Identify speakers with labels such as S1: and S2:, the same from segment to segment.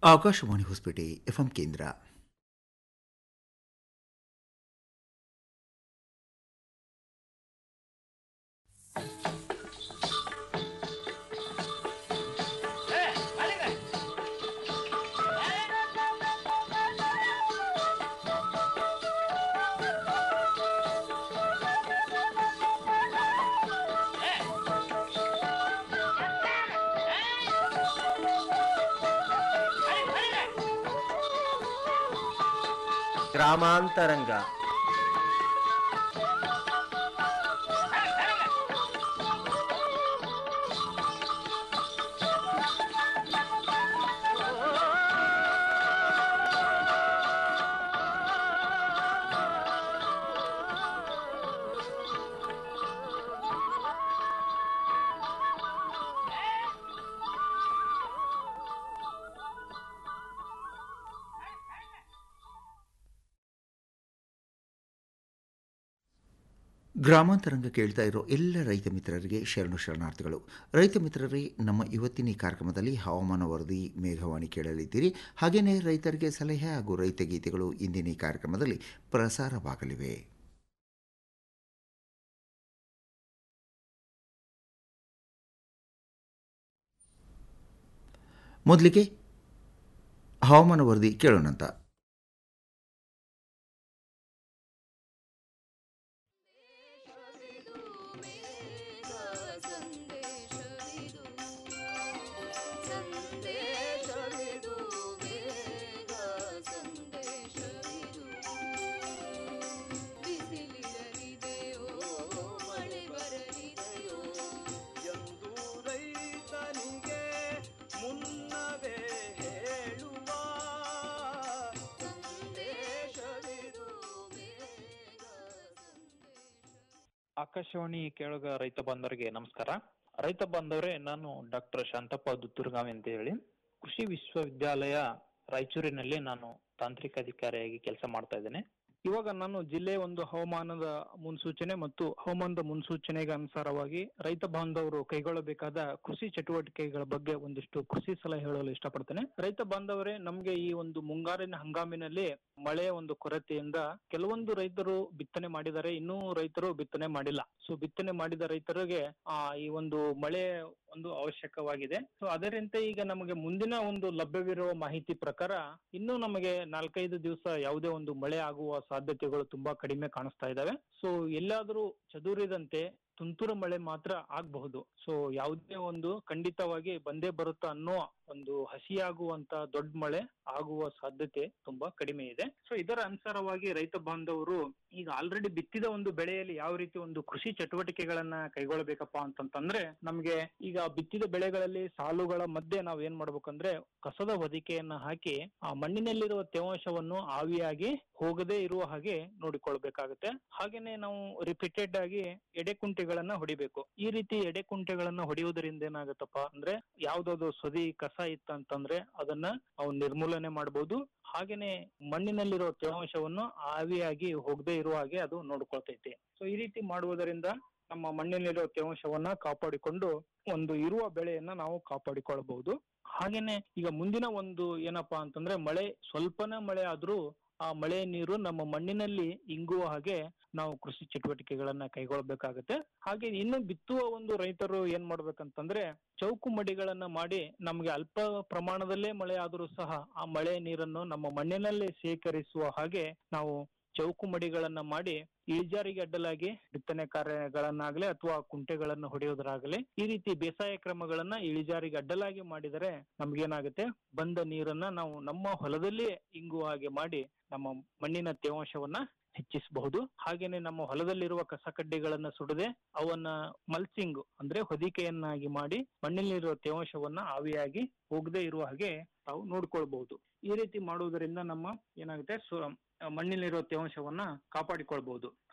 S1: Akashvani Hosapete FM ಕೇಂದ್ರ
S2: ಗ್ರಾಮಾಂತರಂಗ
S1: ಗ್ರಾಮಾಂತರಂಗ ಕೇಳ್ತಾ ಇರೋ ಎಲ್ಲ ರೈತ ಮಿತ್ರರಿಗೆ ಶರಣು ಶರಣಾರ್ಥಿಗಳು ರೈತ ಮಿತ್ರರೇ ನಮ್ಮ ಇವತ್ತಿನ ಈ ಕಾರ್ಯಕ್ರಮದಲ್ಲಿ ಹವಾಮಾನ ವರದಿ ಮೇಘವಾಣಿ ಕೇಳಲಿದ್ದೀರಿ ಹಾಗೆಯೇ ರೈತರಿಗೆ ಸಲಹೆ ಹಾಗೂ ರೈತ ಗೀತೆಗಳು ಇಂದಿನ ಈ ಕಾರ್ಯಕ್ರಮದಲ್ಲಿ ಪ್ರಸಾರವಾಗಲಿವೆ ಮೊದಲಿಗೆ ಹವಾಮಾನ ವರದಿ ಕೇಳೋಣಂತ
S3: ಎಂದು ರೈತನಿಗೆ ಮುನ್ನವೇ ಹೇಳುವ ಸಂದೇಶವಿದು
S4: ಆಕಾಶವಾಣಿ ಕೇಳುಗ ರೈತ ಬಾಂಧವರಿಗೆ ನಮಸ್ಕಾರ ರೈತ ಬಾಂಧವರೇ ನಾನು ಡಾಕ್ಟರ್ ಶಾಂತಪ್ಪ ದುತ್ತೂರ್ಗಾವಿ ಅಂತ ಹೇಳಿ ಕೃಷಿ ವಿಶ್ವವಿದ್ಯಾಲಯ ರಾಯಚೂರಿನಲ್ಲಿ ನಾನು ತಾಂತ್ರಿಕ ಅಧಿಕಾರಿಯಾಗಿ ಕೆಲಸ ಮಾಡ್ತಾ ಇದ್ದೇನೆ ಇವಾಗ ನಾನು ಜಿಲ್ಲೆ ಒಂದು ಹವಾಮಾನದ ಮುನ್ಸೂಚನೆ ಮತ್ತು ಹವಾಮಾನದ ಮುನ್ಸೂಚನೆಗೆ ಅನುಸಾರವಾಗಿ ರೈತ ಬಾಂಧವರು ಕೈಗೊಳ್ಳಬೇಕಾದ ಕೃಷಿ ಚಟುವಟಿಕೆಗಳ ಬಗ್ಗೆ ಒಂದಿಷ್ಟು ಕೃಷಿ ಸಲಹೆ ಹೇಳಲು ಇಷ್ಟಪಡ್ತೇನೆ ರೈತ ಬಾಂಧವರೇ ನಮ್ಗೆ ಈ ಒಂದು ಮುಂಗಾರಿನ ಹಂಗಾಮಿನಲ್ಲಿ ಮಳೆಯ ಒಂದು ಕೊರತೆಯಿಂದ ಕೆಲವೊಂದು ರೈತರು ಬಿತ್ತನೆ ಮಾಡಿದ್ದಾರೆ ಇನ್ನೂ ರೈತರು ಬಿತ್ತನೆ ಮಾಡಿಲ್ಲ ಸೊ ಬಿತ್ತನೆ ಮಾಡಿದ ರೈತರಿಗೆ ಆ ಈ ಒಂದು ಮಳೆ ಒಂದು ಅವಶ್ಯಕವಾಗಿದೆ ಸೊ ಅದರಂತೆ ಈಗ ನಮಗೆ ಮುಂದಿನ ಒಂದು ಲಭ್ಯವಿರುವ ಮಾಹಿತಿ ಪ್ರಕಾರ ಇನ್ನೂ ನಮಗೆ ನಾಲ್ಕೈದು ದಿವಸ ಯಾವುದೇ ಒಂದು ಮಳೆ ಆಗುವ ಸಾಧ್ಯತೆಗಳು ತುಂಬಾ ಕಡಿಮೆ ಕಾಣಿಸ್ತಾ ಇದಾವೆ ಸೊ ಎಲ್ಲಾದ್ರೂ ಚದುರಿದಂತೆ ತುಂತುರು ಮಳೆ ಮಾತ್ರ ಆಗಬಹುದು ಸೊ ಯಾವುದೇ ಒಂದು ಖಂಡಿತವಾಗಿ ಬಂದೇ ಬರುತ್ತಾ ಅನ್ನೋ ಒಂದು ಹಸಿಯಾಗುವಂತ ದೊಡ್ಡ ಮಳೆ ಆಗುವ ಸಾಧ್ಯತೆ ತುಂಬಾ ಕಡಿಮೆ ಇದೆ ಸೊ ಇದರ ಅನುಸಾರವಾಗಿ ರೈತ ಬಾಂಧವರು ಈಗ ಆಲ್ರೆಡಿ ಬಿತ್ತಿದ ಒಂದು ಬೆಳೆಯಲ್ಲಿ ಯಾವ ರೀತಿ ಒಂದು ಕೃಷಿ ಚಟುವಟಿಕೆಗಳನ್ನ ಕೈಗೊಳ್ಳಬೇಕಪ್ಪ ಅಂತಂತಂದ್ರೆ ನಮ್ಗೆ ಈಗ ಬಿತ್ತಿದ ಬೆಳೆಗಳಲ್ಲಿ ಸಾಲುಗಳ ಮಧ್ಯೆ ನಾವ್ ಏನ್ ಮಾಡ್ಬೇಕಂದ್ರೆ ಕಸದ ಹೊದಿಕೆಯನ್ನ ಹಾಕಿ ಆ ಮಣ್ಣಿನಲ್ಲಿರುವ ತೇವಾಂಶವನ್ನು ಆವಿಯಾಗಿ ಹೋಗದೇ ಇರುವ ಹಾಗೆ ನೋಡಿಕೊಳ್ಬೇಕಾಗುತ್ತೆ ಹಾಗೇನೆ ನಾವು ರಿಪೀಟೆಡ್ ಆಗಿ ಎಡೆಕುಂಟೆಗಳನ್ನ ಹೊಡಿಬೇಕು ಈ ರೀತಿ ಎಡೆಕುಂಟೆಗಳನ್ನ ಹೊಡೆಯುವುದರಿಂದ ಏನಾಗುತ್ತಪ್ಪ ಅಂದ್ರೆ ಯಾವ್ದಾದ್ರು ಸದಿ ಕಸ ಇತ್ತಂತಂದ್ರೆ ಅದನ್ನ ನಾವು ನಿರ್ಮೂಲನೆ ಮಾಡಬಹುದು ಹಾಗೇನೆ ಮಣ್ಣಿನಲ್ಲಿರೋ ತೇವಾಂಶವನ್ನು ಆವಿಯಾಗಿ ಹೋಗದೆ ಇರುವ ಹಾಗೆ ಅದು ನೋಡ್ಕೊಳ್ತೈತಿ ಸೊ ಈ ರೀತಿ ಮಾಡುವುದರಿಂದ ನಮ್ಮ ಮಣ್ಣಿನಲ್ಲಿರೋ ತೇವಾಂಶವನ್ನ ಕಾಪಾಡಿಕೊಂಡು ಒಂದು ಇರುವ ಬೆಳೆಯನ್ನ ನಾವು ಕಾಪಾಡಿಕೊಳ್ಳಬಹುದು ಹಾಗೇನೆ ಈಗ ಮುಂದಿನ ಒಂದು ಏನಪ್ಪಾ ಅಂತಂದ್ರೆ ಮಳೆ ಸ್ವಲ್ಪನೇ ಮಳೆ ಆದ್ರೂ ಆ ಮಳೆ ನೀರು ನಮ್ಮ ಮಣ್ಣಿನಲ್ಲಿ ಇಂಗುವ ಹಾಗೆ ನಾವು ಕೃಷಿ ಚಟುವಟಿಕೆಗಳನ್ನ ಕೈಗೊಳ್ಳಬೇಕಾಗತ್ತೆ ಹಾಗೆ ಇನ್ನು ಬಿತ್ತುವ ಒಂದು ರೈತರು ಏನ್ ಮಾಡ್ಬೇಕಂತಂದ್ರೆ ಚೌಕು ಮಡಿಗಳನ್ನ ಮಾಡಿ ನಮ್ಗೆ ಅಲ್ಪ ಪ್ರಮಾಣದಲ್ಲೇ ಮಳೆ ಆದರೂ ಸಹ ಆ ಮಳೆ ನೀರನ್ನು ನಮ್ಮ ಮಣ್ಣಿನಲ್ಲೇ ಶೇಖರಿಸುವ ಹಾಗೆ ನಾವು ಚೌಕು ಮಡಿಗಳನ್ನ ಮಾಡಿ ಇಳಿಜಾರಿಗೆ ಅಡ್ಡಲಾಗಿ ಬಿತ್ತನೆ ಕಾರ್ಯಗಳನ್ನಾಗ್ಲಿ ಅಥವಾ ಕುಂಟೆಗಳನ್ನು ಹೊಡೆಯೋದ್ರಾಗಲಿ ಈ ರೀತಿ ಬೇಸಾಯ ಕ್ರಮಗಳನ್ನ ಇಳಿಜಾರಿಗೆ ಅಡ್ಡಲಾಗಿ ಮಾಡಿದರೆ ನಮ್ಗೇನಾಗುತ್ತೆ ಬಂದ ನೀರನ್ನ ನಾವು ನಮ್ಮ ಹೊಲದಲ್ಲಿ ಇಂಗುವ ಹಾಗೆ ಮಾಡಿ ನಮ್ಮ ಮಣ್ಣಿನ ತೇವಾಂಶವನ್ನ ಹೆಚ್ಚಿಸಬಹುದು ಹಾಗೇನೆ ನಮ್ಮ ಹೊಲದಲ್ಲಿರುವ ಕಸ ಕಡ್ಡಿಗಳನ್ನ ಸುಡದೆ ಅವನ್ನ ಮಲ್ಸಿಂಗ್ ಅಂದ್ರೆ ಹೊದಿಕೆಯನ್ನಾಗಿ ಮಾಡಿ ಮಣ್ಣಿನಲ್ಲಿರುವ ತೇವಾಂಶವನ್ನ ಆವಿಯಾಗಿ ಹೋಗದೆ ಇರುವ ಹಾಗೆ ತಾವು ನೋಡ್ಕೊಳ್ಬಹುದು ಈ ರೀತಿ ಮಾಡುವುದರಿಂದ ನಮ್ಮ ಏನಾಗುತ್ತೆ ಸು- ಮಣ್ಣಿನಲ್ಲಿರೋ ತೇವಾಂಶವನ್ನ ಕಾಪಾಡಿಕೊಳ್ಬಹುದು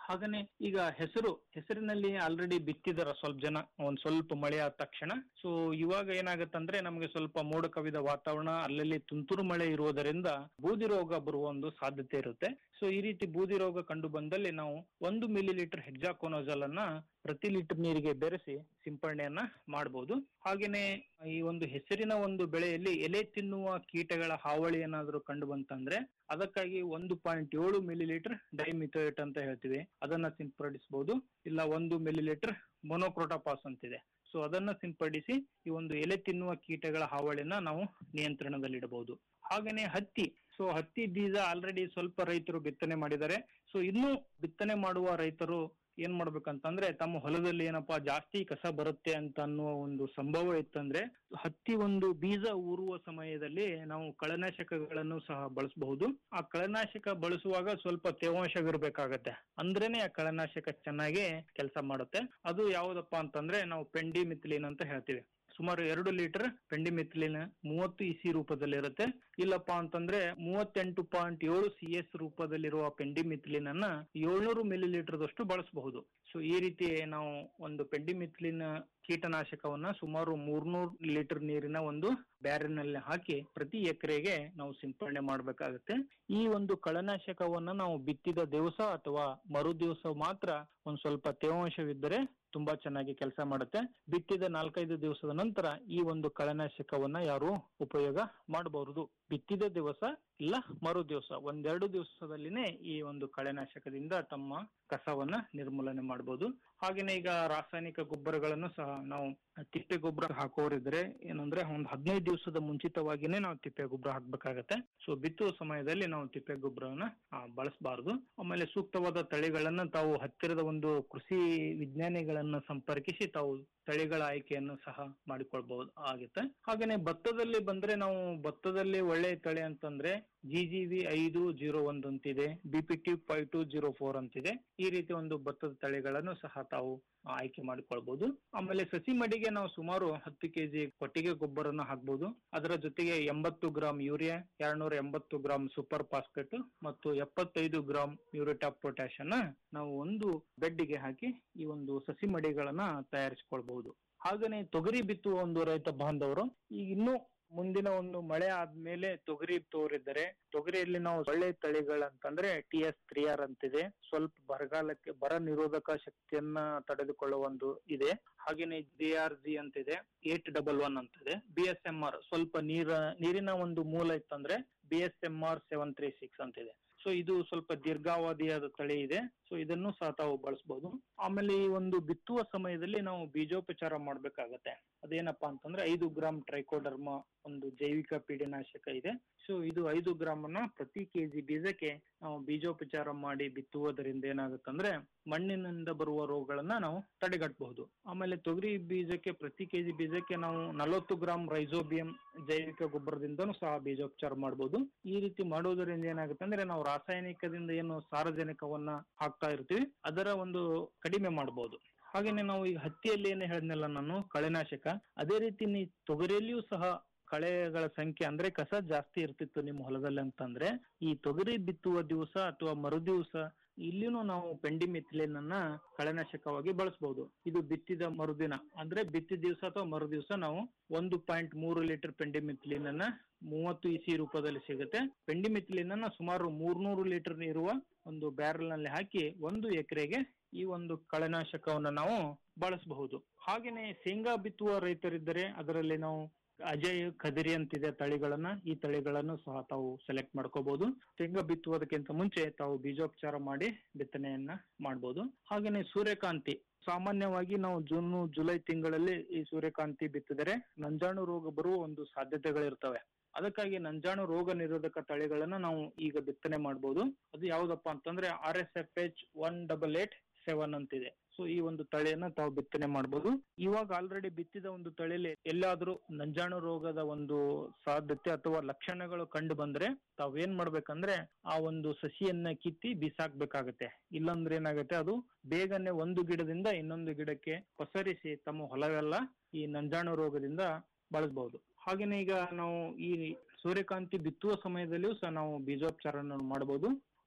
S2: ಹಾಗನೆ ಈಗ ಹೆಸರು ಹೆಸರಿನಲ್ಲಿ ಆಲ್ರೆಡಿ ಬಿತ್ತಿದಾರ ಸ್ವಲ್ಪ ಜನ ಒಂದ್ ಸ್ವಲ್ಪ ಮಳೆ ಆದ ತಕ್ಷಣ ಸೊ ಇವಾಗ ಏನಾಗತ್ತಂದ್ರೆ ನಮಗೆ ಸ್ವಲ್ಪ ಮೋಡ ಕವಿದ ವಾತಾವರಣ ಅಲ್ಲಲ್ಲಿ ತುಂತುರು ಮಳೆ ಇರುವುದರಿಂದ ಬೂದಿ ರೋಗ ಬರುವ ಒಂದು ಸಾಧ್ಯತೆ ಇರುತ್ತೆ ಸೊ ಈ ರೀತಿ ಬೂದಿ ರೋಗ ಕಂಡು ಬಂದಲ್ಲಿ ನಾವು ಒಂದು ಮಿಲಿ ಲೀಟರ್ ಹೆಕ್ಸಾಕೋನೋಜಲ್ ಅನ್ನ ಪ್ರತಿ ಲೀಟರ್ ನೀರಿಗೆ ಬೆರೆಸಿ ಸಿಂಪರಣೆಯನ್ನ ಮಾಡಬಹುದು ಹಾಗೇನೆ ಈ ಒಂದು ಹೆಸರಿನ ಒಂದು ಬೆಳೆಯಲ್ಲಿ ಎಲೆ ತಿನ್ನುವ ಕೀಟಗಳ ಹಾವಳಿ ಏನಾದರೂ ಕಂಡು ಬಂತಂದ್ರೆ ಅದಕ್ಕಾಗಿ ಒಂದು ಪಾಯಿಂಟ್ ಏಳು ಮಿಲಿ ಲೀಟರ್ ಡೈಮಿಥೋಯೇಟ್ ಅಂತ ಹೇಳ್ತೀವಿ ಅದನ್ನ ಸಿಂಪಡಿಸಬಹುದು ಇಲ್ಲ ಒಂದು ಮಿಲಿ ಲೀಟರ್ ಮೊನೋಕ್ರೋಟಾಪಾಸ್ ಅಂತಿದೆ ಸೊ ಅದನ್ನ ಸಿಂಪಡಿಸಿ ಈ ಒಂದು ಎಲೆ ತಿನ್ನುವ ಕೀಟಗಳ ಹಾವಳಿನ ನಾವು ನಿಯಂತ್ರಣದಲ್ಲಿಡಬಹುದು ಹಾಗೇನೆ ಹತ್ತಿ ಸೊ ಹತ್ತಿ ಬೀಜ ಆಲ್ರೆಡಿ ಸ್ವಲ್ಪ ರೈತರು ಬಿತ್ತನೆ ಮಾಡಿದ್ದಾರೆ ಸೊ ಇನ್ನು ಬಿತ್ತನೆ ಮಾಡುವ ರೈತರು ಏನ್ ಮಾಡ್ಬೇಕಂತಂದ್ರೆ ತಮ್ಮ ಹೊಲದಲ್ಲಿ ಏನಪ್ಪಾ ಜಾಸ್ತಿ ಕಸ ಬರುತ್ತೆ ಅಂತ ಅನ್ನುವ ಒಂದು ಸಂಭವ ಇತ್ತಂದ್ರೆ ಹತ್ತಿ ಒಂದು ಬೀಜ ಊರುವ ಸಮಯದಲ್ಲಿ ನಾವು ಕಳೆನಾಶಕಗಳನ್ನು ಸಹ ಬಳಸಬಹುದು ಆ ಕಳೆನಾಶಕ ಬಳಸುವಾಗ ಸ್ವಲ್ಪ ತೇವಾಂಶವಿರ್ಬೇಕಾಗತ್ತೆ ಅಂದ್ರೇನೆ ಆ ಕಳೆನಾಶಕ ಚೆನ್ನಾಗಿ ಕೆಲಸ ಮಾಡುತ್ತೆ ಅದು ಯಾವ್ದಪ್ಪ ಅಂತಂದ್ರೆ ನಾವು ಪೆಂಡಿ ಮಿಥಿಲಿನ್ ಅಂತ ಹೇಳ್ತೀವಿ ಸುಮಾರು ಎರಡು ಲೀಟರ್ ಪೆಂಡಿಮಿಥಿಲಿನ್ ಮೂವತ್ತು ಇಸಿ ರೂಪದಲ್ಲಿರುತ್ತೆ ಇಲ್ಲಪ್ಪ ಅಂತಂದ್ರೆ ಮೂವತ್ತೆಂಟು ಪಾಯಿಂಟ್ ಏಳು ಸಿ ಎಸ್ ರೂಪದಲ್ಲಿರುವ ಪೆಂಡಿಮಿಥಿಲಿನ್ ಅನ್ನ ಏಳ್ನೂರು ಮಿಲಿ ಲೀಟರ್ದಷ್ಟು ಬಳಸಬಹುದು ಸೊ ಈ ರೀತಿ ನಾವು ಒಂದು ಪೆಂಡಿಮಿಥಿಲಿನ್ ಕೀಟನಾಶಕವನ್ನ ಸುಮಾರು ಮೂರ್ನೂರು ಲೀಟರ್ ನೀರಿನ ಒಂದು ಬ್ಯಾರೆಲ್ನಲ್ಲಿ ಹಾಕಿ ಪ್ರತಿ ಎಕರೆಗೆ ನಾವು ಸಿಂಪಡಣೆ ಮಾಡಬೇಕಾಗುತ್ತೆ ಈ ಒಂದು ಕಳೆನಾಶಕವನ್ನ ನಾವು ಬಿತ್ತಿದ ದಿವಸ ಅಥವಾ ಮರು ದಿವಸ ಮಾತ್ರ ಒಂದ್ ಸ್ವಲ್ಪ ತೇವಾಂಶವಿದ್ದರೆ ತುಂಬಾ ಚೆನ್ನಾಗಿ ಕೆಲಸ ಮಾಡುತ್ತೆ ಬಿತ್ತಿದ ನಾಲ್ಕೈದು ದಿವಸದ ನಂತರ ಈ ಒಂದು ಕಳೆನಾಶಕವನ್ನ ಯಾರು ಉಪಯೋಗ ಮಾಡಬಹುದು ಬಿತ್ತಿದ ದಿವಸ ಇಲ್ಲ ಮರು ದಿವಸ ಒಂದೆರಡು ದಿವಸದಲ್ಲಿನೇ ಈ ಒಂದು ಕಳೆನಾಶಕದಿಂದ ತಮ್ಮ ಕಸವನ್ನ ನಿರ್ಮೂಲನೆ ಮಾಡಬಹುದು ಹಾಗೇನೆ ಈಗ ರಾಸಾಯನಿಕ ಗೊಬ್ಬರಗಳನ್ನು ಸಹ ನಾವು ತಿಪ್ಪೆ ಗೊಬ್ಬರ ಹಾಕೋರಿದ್ರೆ ಏನಂದ್ರೆ ಒಂದ್ ಹದಿನೈದು ದಿವಸದ ಮುಂಚಿತವಾಗಿನೇ ನಾವು ತಿಪ್ಪೆ ಗೊಬ್ಬರ ಹಾಕ್ಬೇಕಾಗತ್ತೆ ಸೊ ಬಿತ್ತುವ ಸಮಯದಲ್ಲಿ ನಾವು ತಿಪ್ಪೆ ಗೊಬ್ಬರವನ್ನ ಬಳಸಬಾರದು ಆಮೇಲೆ ಸೂಕ್ತವಾದ ತಳಿಗಳನ್ನ ತಾವು ಹತ್ತಿರದ ಒಂದು ಕೃಷಿ ವಿಜ್ಞಾನಿಗಳನ್ನ ಸಂಪರ್ಕಿಸಿ ತಾವು ತಳಿಗಳ ಆಯ್ಕೆಯನ್ನು ಸಹ ಮಾಡಿಕೊಳ್ಬಹುದು ಆಗುತ್ತೆ ಹಾಗೇನೆ ಭತ್ತದಲ್ಲಿ ಬಂದ್ರೆ ನಾವು ಭತ್ತದಲ್ಲಿ ಒಳ್ಳೆ ತಳಿ ಅಂತಂದ್ರೆ ಜಿ ಜಿ ವಿ ಐದು ಜೀರೋ ಒಂದು ಅಂತಿದೆ B P T five two zero four ಅಂತಿದೆ ಈ ರೀತಿ ಒಂದು ಭತ್ತದ ತಳಿಗಳನ್ನು ಸಹ ತಾವು ಆಯ್ಕೆ ಮಾಡಿಕೊಳ್ಬಹುದು ಆಮೇಲೆ ಸಸಿ ಮಡಿಗೆ ನಾವು ಸುಮಾರು ಹತ್ತು ಕೆಜಿ ಕೊಟ್ಟಿಗೆ ಗೊಬ್ಬರನ ಹಾಕ್ಬಹುದು ಅದರ ಜೊತೆಗೆ ಎಂಬತ್ತು ಗ್ರಾಂ ಯೂರಿಯಾ ಎರಡ್ನೂರ ಎಂಬತ್ತು ಗ್ರಾಂ ಸೂಪರ್ ಫಾಸ್ಫೇಟ್ ಮತ್ತು ಎಪ್ಪತ್ತೈದು ಗ್ರಾಂ ಮ್ಯೂರೇಟ್ ಆಫ್ ಪೊಟ್ಯಾಶ್ ಅನ್ನ ನಾವು ಒಂದು ಬೆಡ್ಡಿಗೆ ಹಾಕಿ ಈ ಒಂದು ಸಸಿ ಮಡಿಗಳನ್ನ ತಯಾರಿಸಿಕೊಳ್ಬಹುದು ಹಾಗೇನೆ ತೊಗರಿ ಬಿತ್ತುವ ಒಂದು ರೈತ ಬಾಂಧವರು ಈಗ ಇನ್ನೂ ಮುಂದಿನ ಒಂದು ಮಳೆ ಆದ್ಮೇಲೆ ತೊಗರಿ ತೋರಿದರೆ ತೊಗರಿಯಲ್ಲಿ ನಾವು ಒಳ್ಳೆ ತಳಿಗಳಂತಂದ್ರೆ ಟಿ ಎಸ್ ತ್ರೀ ಆರ್ ಅಂತಿದೆ ಸ್ವಲ್ಪ ಬರಗಾಲಕ್ಕೆ ಬರ ನಿರೋಧಕ ಶಕ್ತಿಯನ್ನ ತಡೆದುಕೊಳ್ಳುವ ಒಂದು ಇದೆ ಹಾಗೇನೆ ಜಿ ಆರ್ ಜಿ ಅಂತಿದೆ ಏಟ್ ಡಬಲ್ ಒನ್ ಅಂತಿದೆ ಬಿ ಎಸ್ ಎಂ ಆರ್ ಸ್ವಲ್ಪ ನೀರ ನೀರಿನ ಒಂದು ಮೂಲ ಇತ್ತಂದ್ರೆ B S M R seven three six ಅಂತಿದೆ ಸೊ ಇದು ಸ್ವಲ್ಪ ದೀರ್ಘಾವಧಿಯಾದ ತಳಿ ಇದೆ ಸೊ ಇದನ್ನು ಸಹ ತಾವು ಬಳಸಬಹುದು ಆಮೇಲೆ ಈ ಒಂದು ಬಿತ್ತುವ ಸಮಯದಲ್ಲಿ ನಾವು ಬೀಜೋಪಚಾರ ಮಾಡ್ಬೇಕಾಗತ್ತೆ ಅದೇನಪ್ಪಾ ಅಂತಂದ್ರೆ ಐದು ಗ್ರಾಂ ಟ್ರೈಕೋಡರ್ಮ ಒಂದು ಜೈವಿಕ ಪೀಡನಾಶಕ ಇದೆ ಸೊ ಇದು ಐದು ಗ್ರಾಮ್ ಅನ್ನ ಪ್ರತಿ ಕೆಜಿ ಬೀಜಕ್ಕೆ ನಾವು ಬೀಜೋಪಚಾರ ಮಾಡಿ ಬಿತ್ತುವುದರಿಂದ ಏನಾಗುತ್ತಂದ್ರೆ ಮಣ್ಣಿನಿಂದ ಬರುವ ರೋಗಗಳನ್ನ ನಾವು ತಡೆಗಟ್ಟಬಹುದು ಆಮೇಲೆ ತೊಗರಿ ಬೀಜಕ್ಕೆ ಪ್ರತಿ ಕೆಜಿ ಬೀಜಕ್ಕೆ ನಾವು ನಲವತ್ತು ಗ್ರಾಂ ರೈಸೋಬಿಯಂ ಜೈವಿಕ ಗೊಬ್ಬರದಿಂದನೂ ಸಹ ಬೀಜೋಪಚಾರ ಮಾಡಬಹುದು ಈ ರೀತಿ ಮಾಡೋದರಿಂದ ಏನಾಗುತ್ತೆ ಅಂದ್ರೆ ನಾವು ರಾಸಾಯನಿಕದಿಂದ ಏನು ಸಾರಜನಕವನ್ನ ಹಾಕ್ತಾ ಇರ್ತೀವಿ ಅದರ ಒಂದು ಕಡಿಮೆ ಮಾಡಬಹುದು ಹಾಗೇನೆ ನಾವು ಈಗ ಹತ್ತಿಯಲ್ಲಿ ಏನು ಹೇಳಿದ್ನಲ್ಲ ನಾನು ಕಳೆನಾಶಕ ಅದೇ ರೀತಿ ನೀ ತೊಗರಿಯಲ್ಲಿಯೂ ಸಹ ಕಳೆಗಳ ಸಂಖ್ಯೆ ಅಂದ್ರೆ ಕಸ ಜಾಸ್ತಿ ಇರ್ತಿತ್ತು ನಿಮ್ಮ ಹೊಲದಲ್ಲಿ ಅಂತಂದ್ರೆ ಈ ತೊಗರಿ ಬಿತ್ತುವ ದಿವಸ ಅಥವಾ ಮರು ದಿವಸ ಇಲ್ಲಿನೂ ನಾವು ಪೆಂಡಿಮಿಥಿಲಿನ್ ಅನ್ನ ಕಳೆನಾಶಕವಾಗಿ ಬಳಸಬಹುದು ಇದು ಬಿತ್ತಿದ ಮರುದಿನ ಅಂದ್ರೆ ಬಿತ್ತಿದ ದಿವಸ ಅಥವಾ ಮರು ದಿವಸ ನಾವು ಒಂದು ಪಾಯಿಂಟ್ ಮೂರು ಲೀಟರ್ ಪೆಂಡಿಮಿಥಿಲಿನ್ ಅನ್ನ ಮೂವತ್ತು ಇಸಿ ರೂಪದಲ್ಲಿ ಸಿಗುತ್ತೆ ಪೆಂಡಿಮಿಥಿಲಿನ್ ಅನ್ನ ಸುಮಾರು ಮೂರ್ನೂರು ಲೀಟರ್ ಇರುವ ಒಂದು ಬ್ಯಾರಲ್ ನಲ್ಲಿ ಹಾಕಿ ಒಂದು ಎಕರೆಗೆ ಈ ಒಂದು ಕಳೆನಾಶಕವನ್ನು ನಾವು ಬಳಸಬಹುದು ಹಾಗೇನೆ ಶೇಂಗಾ ಬಿತ್ತುವ ರೈತರಿದ್ದರೆ ಅದರಲ್ಲಿ ನಾವು ಅಜಯ್ ಖದಿರಿ ಅಂತಿದೆ ತಳಿಗಳನ್ನ ಈ ತಳಿಗಳನ್ನು ಸಹ ತಾವು ಸೆಲೆಕ್ಟ್ ಮಾಡ್ಕೋಬಹುದು ಶೇಂಗಾ ಬಿತ್ತುವುದಕ್ಕಿಂತ ಮುಂಚೆ ತಾವು ಬೀಜೋಪಚಾರ ಮಾಡಿ ಬಿತ್ತನೆಯನ್ನ ಮಾಡಬಹುದು ಹಾಗೇನೆ ಸೂರ್ಯಕಾಂತಿ ಸಾಮಾನ್ಯವಾಗಿ ನಾವು ಜೂನ್ ಜುಲೈ ತಿಂಗಳಲ್ಲಿ ಈ ಸೂರ್ಯಕಾಂತಿ ಬಿತ್ತಿದರೆ ನಂಜಾಣು ರೋಗ ಬರುವ ಒಂದು ಸಾಧ್ಯತೆಗಳಿರ್ತವೆ ಅದಕ್ಕಾಗಿ ನಂಜಾಣು ರೋಗ ನಿರೋಧಕ ತಳಿಗಳನ್ನ ನಾವು ಈಗ ಬಿತ್ತನೆ ಮಾಡಬಹುದು ಅದು ಯಾವ್ದಪ್ಪ ಅಂತಂದ್ರೆ R S F H one double eight seven ಅಂತಿದೆ ಸೊ ಈ ಒಂದು ತಳಿಯನ್ನ ತಾವು ಬಿತ್ತನೆ ಮಾಡಬಹುದು ಇವಾಗ ಆಲ್ರೆಡಿ ಬಿತ್ತಿದ ಒಂದು ತಳಿಯಲ್ಲಿ ಎಲ್ಲಾದ್ರೂ ನಂಜಾಣು ರೋಗದ ಒಂದು ಸಾಧ್ಯತೆ ಅಥವಾ ಲಕ್ಷಣಗಳು ಕಂಡು ಬಂದ್ರೆ ತಾವ್ ಏನ್ ಮಾಡ್ಬೇಕಂದ್ರೆ ಆ ಒಂದು ಸಸಿಯನ್ನ ಕಿತ್ತಿ ಬಿಸಾಕ್ಬೇಕಾಗತ್ತೆ ಇಲ್ಲಾಂದ್ರೆ ಏನಾಗುತ್ತೆ ಅದು ಬೇಗನೆ ಒಂದು ಗಿಡದಿಂದ ಇನ್ನೊಂದು ಗಿಡಕ್ಕೆ ಪಸರಿಸಿ ತಮ್ಮ ಹೊಲವೆಲ್ಲ ಈ ನಂಜಾಣು ರೋಗದಿಂದ ಬಳಸಬಹುದು ಹಾಗೇನೆ ಈಗ ನಾವು ಈ ಸೂರ್ಯಕಾಂತಿ ಬಿತ್ತುವ ಸಮಯದಲ್ಲಿಯೂ ಸಹ ನಾವು ಬೀಜೋಪಚಾರ ಮಾಡಬಹುದು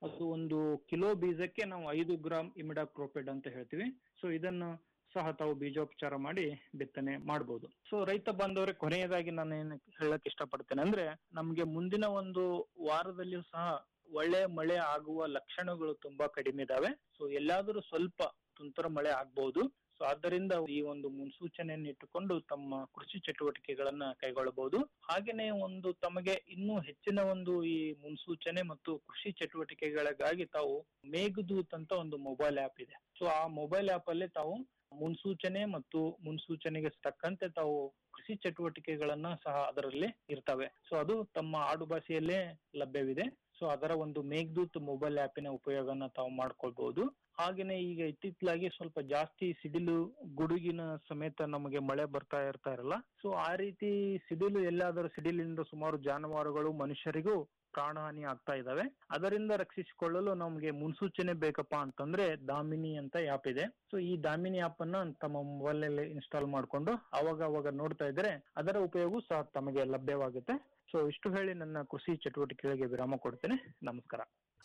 S2: ಅದು ಒಂದು ಕಿಲೋ ಬೀಜಕ್ಕೆ ನಾವು ಐದು ಗ್ರಾಮ್ ಇಮಿಡಾಕ್ರೋಪಿಡ್ ಅಂತ ಹೇಳ್ತೀವಿ ಸೊ ಇದನ್ನು ಸಹ ತಾವು ಬೀಜೋಪಚಾರ ಮಾಡಿ ಬಿತ್ತನೆ ಮಾಡಬಹುದು ಸೊ ರೈತ ಬಾಂಧವರೇ ಕೊನೆಯದಾಗಿ ನಾನು ಏನು ಹೇಳಕ್ ಇಷ್ಟಪಡ್ತೇನೆ ಅಂದ್ರೆ ನಮ್ಗೆ ಮುಂದಿನ ಒಂದು ವಾರದಲ್ಲಿಯೂ ಸಹ ಒಳ್ಳೆ ಮಳೆ ಆಗುವ ಲಕ್ಷಣಗಳು ತುಂಬಾ ಕಡಿಮೆ ಇದಾವೆ ಸೊ ಎಲ್ಲಾದರೂ ಸ್ವಲ್ಪ ತುಂತುರು ಮಳೆ ಆಗ್ಬಹುದು ಸೊ ಆದ್ದರಿಂದ ಈ ಒಂದು ಮುನ್ಸೂಚನೆಯನ್ನು ಇಟ್ಟುಕೊಂಡು ತಮ್ಮ ಕೃಷಿ ಚಟುವಟಿಕೆಗಳನ್ನ ಕೈಗೊಳ್ಳಬಹುದು ಹಾಗೇನೆ ಒಂದು ತಮಗೆ ಇನ್ನೂ ಹೆಚ್ಚಿನ ಒಂದು ಈ ಮುನ್ಸೂಚನೆ ಮತ್ತು ಕೃಷಿ ಚಟುವಟಿಕೆಗಳಿಗಾಗಿ ತಾವು ಮೇಘದೂತ್ ಅಂತ ಒಂದು ಮೊಬೈಲ್ ಆಪ್ ಇದೆ ಸೊ ಆ ಮೊಬೈಲ್ ಆಪ್ ಅಲ್ಲಿ ತಾವು ಮುನ್ಸೂಚನೆ ಮತ್ತು ಮುನ್ಸೂಚನೆಗೆ ತಕ್ಕಂತೆ ತಾವು ಕೃಷಿ ಚಟುವಟಿಕೆಗಳನ್ನ ಸಹ ಅದರಲ್ಲಿ ಇರ್ತವೆ ಸೊ ಅದು ತಮ್ಮ ಆಡು ಭಾಷೆಯಲ್ಲೇ ಲಭ್ಯವಿದೆ ಸೊ ಅದರ ಒಂದು ಮೇಘದೂತ್ ಮೊಬೈಲ್ ಆಪಿನ ಉಪಯೋಗನ ತಾವು ಮಾಡ್ಕೊಳ್ಬಹುದು ಹಾಗೇನೆ ಈಗ ಇತ್ತಿತ್ತಲಾಗಿ ಸ್ವಲ್ಪ ಜಾಸ್ತಿ ಸಿಡಿಲು ಗುಡುಗಿನ ಸಮೇತ ನಮಗೆ ಮಳೆ ಬರ್ತಾ ಇರ್ತಾ ಇರಲ್ಲ ಸೊ ಆ ರೀತಿ ಸಿಡಿಲು ಎಲ್ಲಾದರೂ ಸಿಡಿಲಿನಿಂದ ಸುಮಾರು ಜಾನುವಾರುಗಳು ಮನುಷ್ಯರಿಗೂ ಪ್ರಾಣಹಾನಿ ಆಗ್ತಾ ಇದಾವೆ ಅದರಿಂದ ರಕ್ಷಿಸಿಕೊಳ್ಳಲು ನಮಗೆ ಮುನ್ಸೂಚನೆ ಬೇಕಪ್ಪ ಅಂತಂದ್ರೆ ದಾಮಿನಿ ಅಂತ ಆ್ಯಪ್ ಇದೆ ಸೊ ಈ ದಾಮಿನಿ ಆಪ್ ಅನ್ನ ತಮ್ಮ ಮೊಬೈಲ್ ನಲ್ಲಿ ಇನ್ಸ್ಟಾಲ್ ಮಾಡ್ಕೊಂಡು ಅವಾಗ ಅವಾಗ ನೋಡ್ತಾ ಇದ್ರೆ ಅದರ ಉಪಯೋಗ ಸಹ ತಮಗೆ ಲಭ್ಯವಾಗುತ್ತೆ ಸೊ ಇಷ್ಟು ಹೇಳಿ ನನ್ನ ಕೃಷಿ ಚಟುವಟಿಕೆಗಳಿಗೆ ವಿರಾಮ ಕೊಡ್ತೇನೆ ನಮಸ್ಕಾರ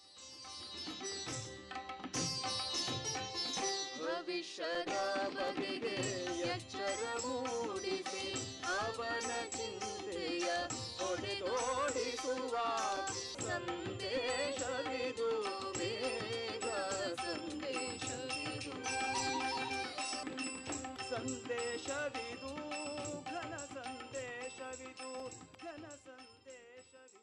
S3: ಭವಿಷ್ಯದ ಬಗೆಗೆ ಎಚ್ಚರ ಮೂಡಿಸಿ ಅವನ ಚಿಂತೆಯ ಹೊಡೆದೋಡಿಸುವ ಸಂದೇಶವಿದು ಬೇಗ ಸಂದೇಶವಿದು ಸಂದೇಶವಿದು ಘನ ಸಂದೇಶವಿದು ಘನ ಸಂದೇಶವಿದು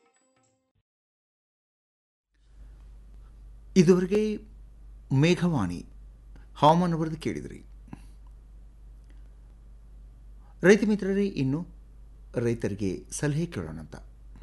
S1: ಇದುವರೆಗೆ ಮೇಘವಾಣಿ ಹವಾಮಾನ ವರದಿ ಕೇಳಿದ್ರಿ ರೈತ ಮಿತ್ರರೇ ಇನ್ನು ರೈತರಿಗೆ ಸಲಹೆ ಕೇಳೋಣಂತ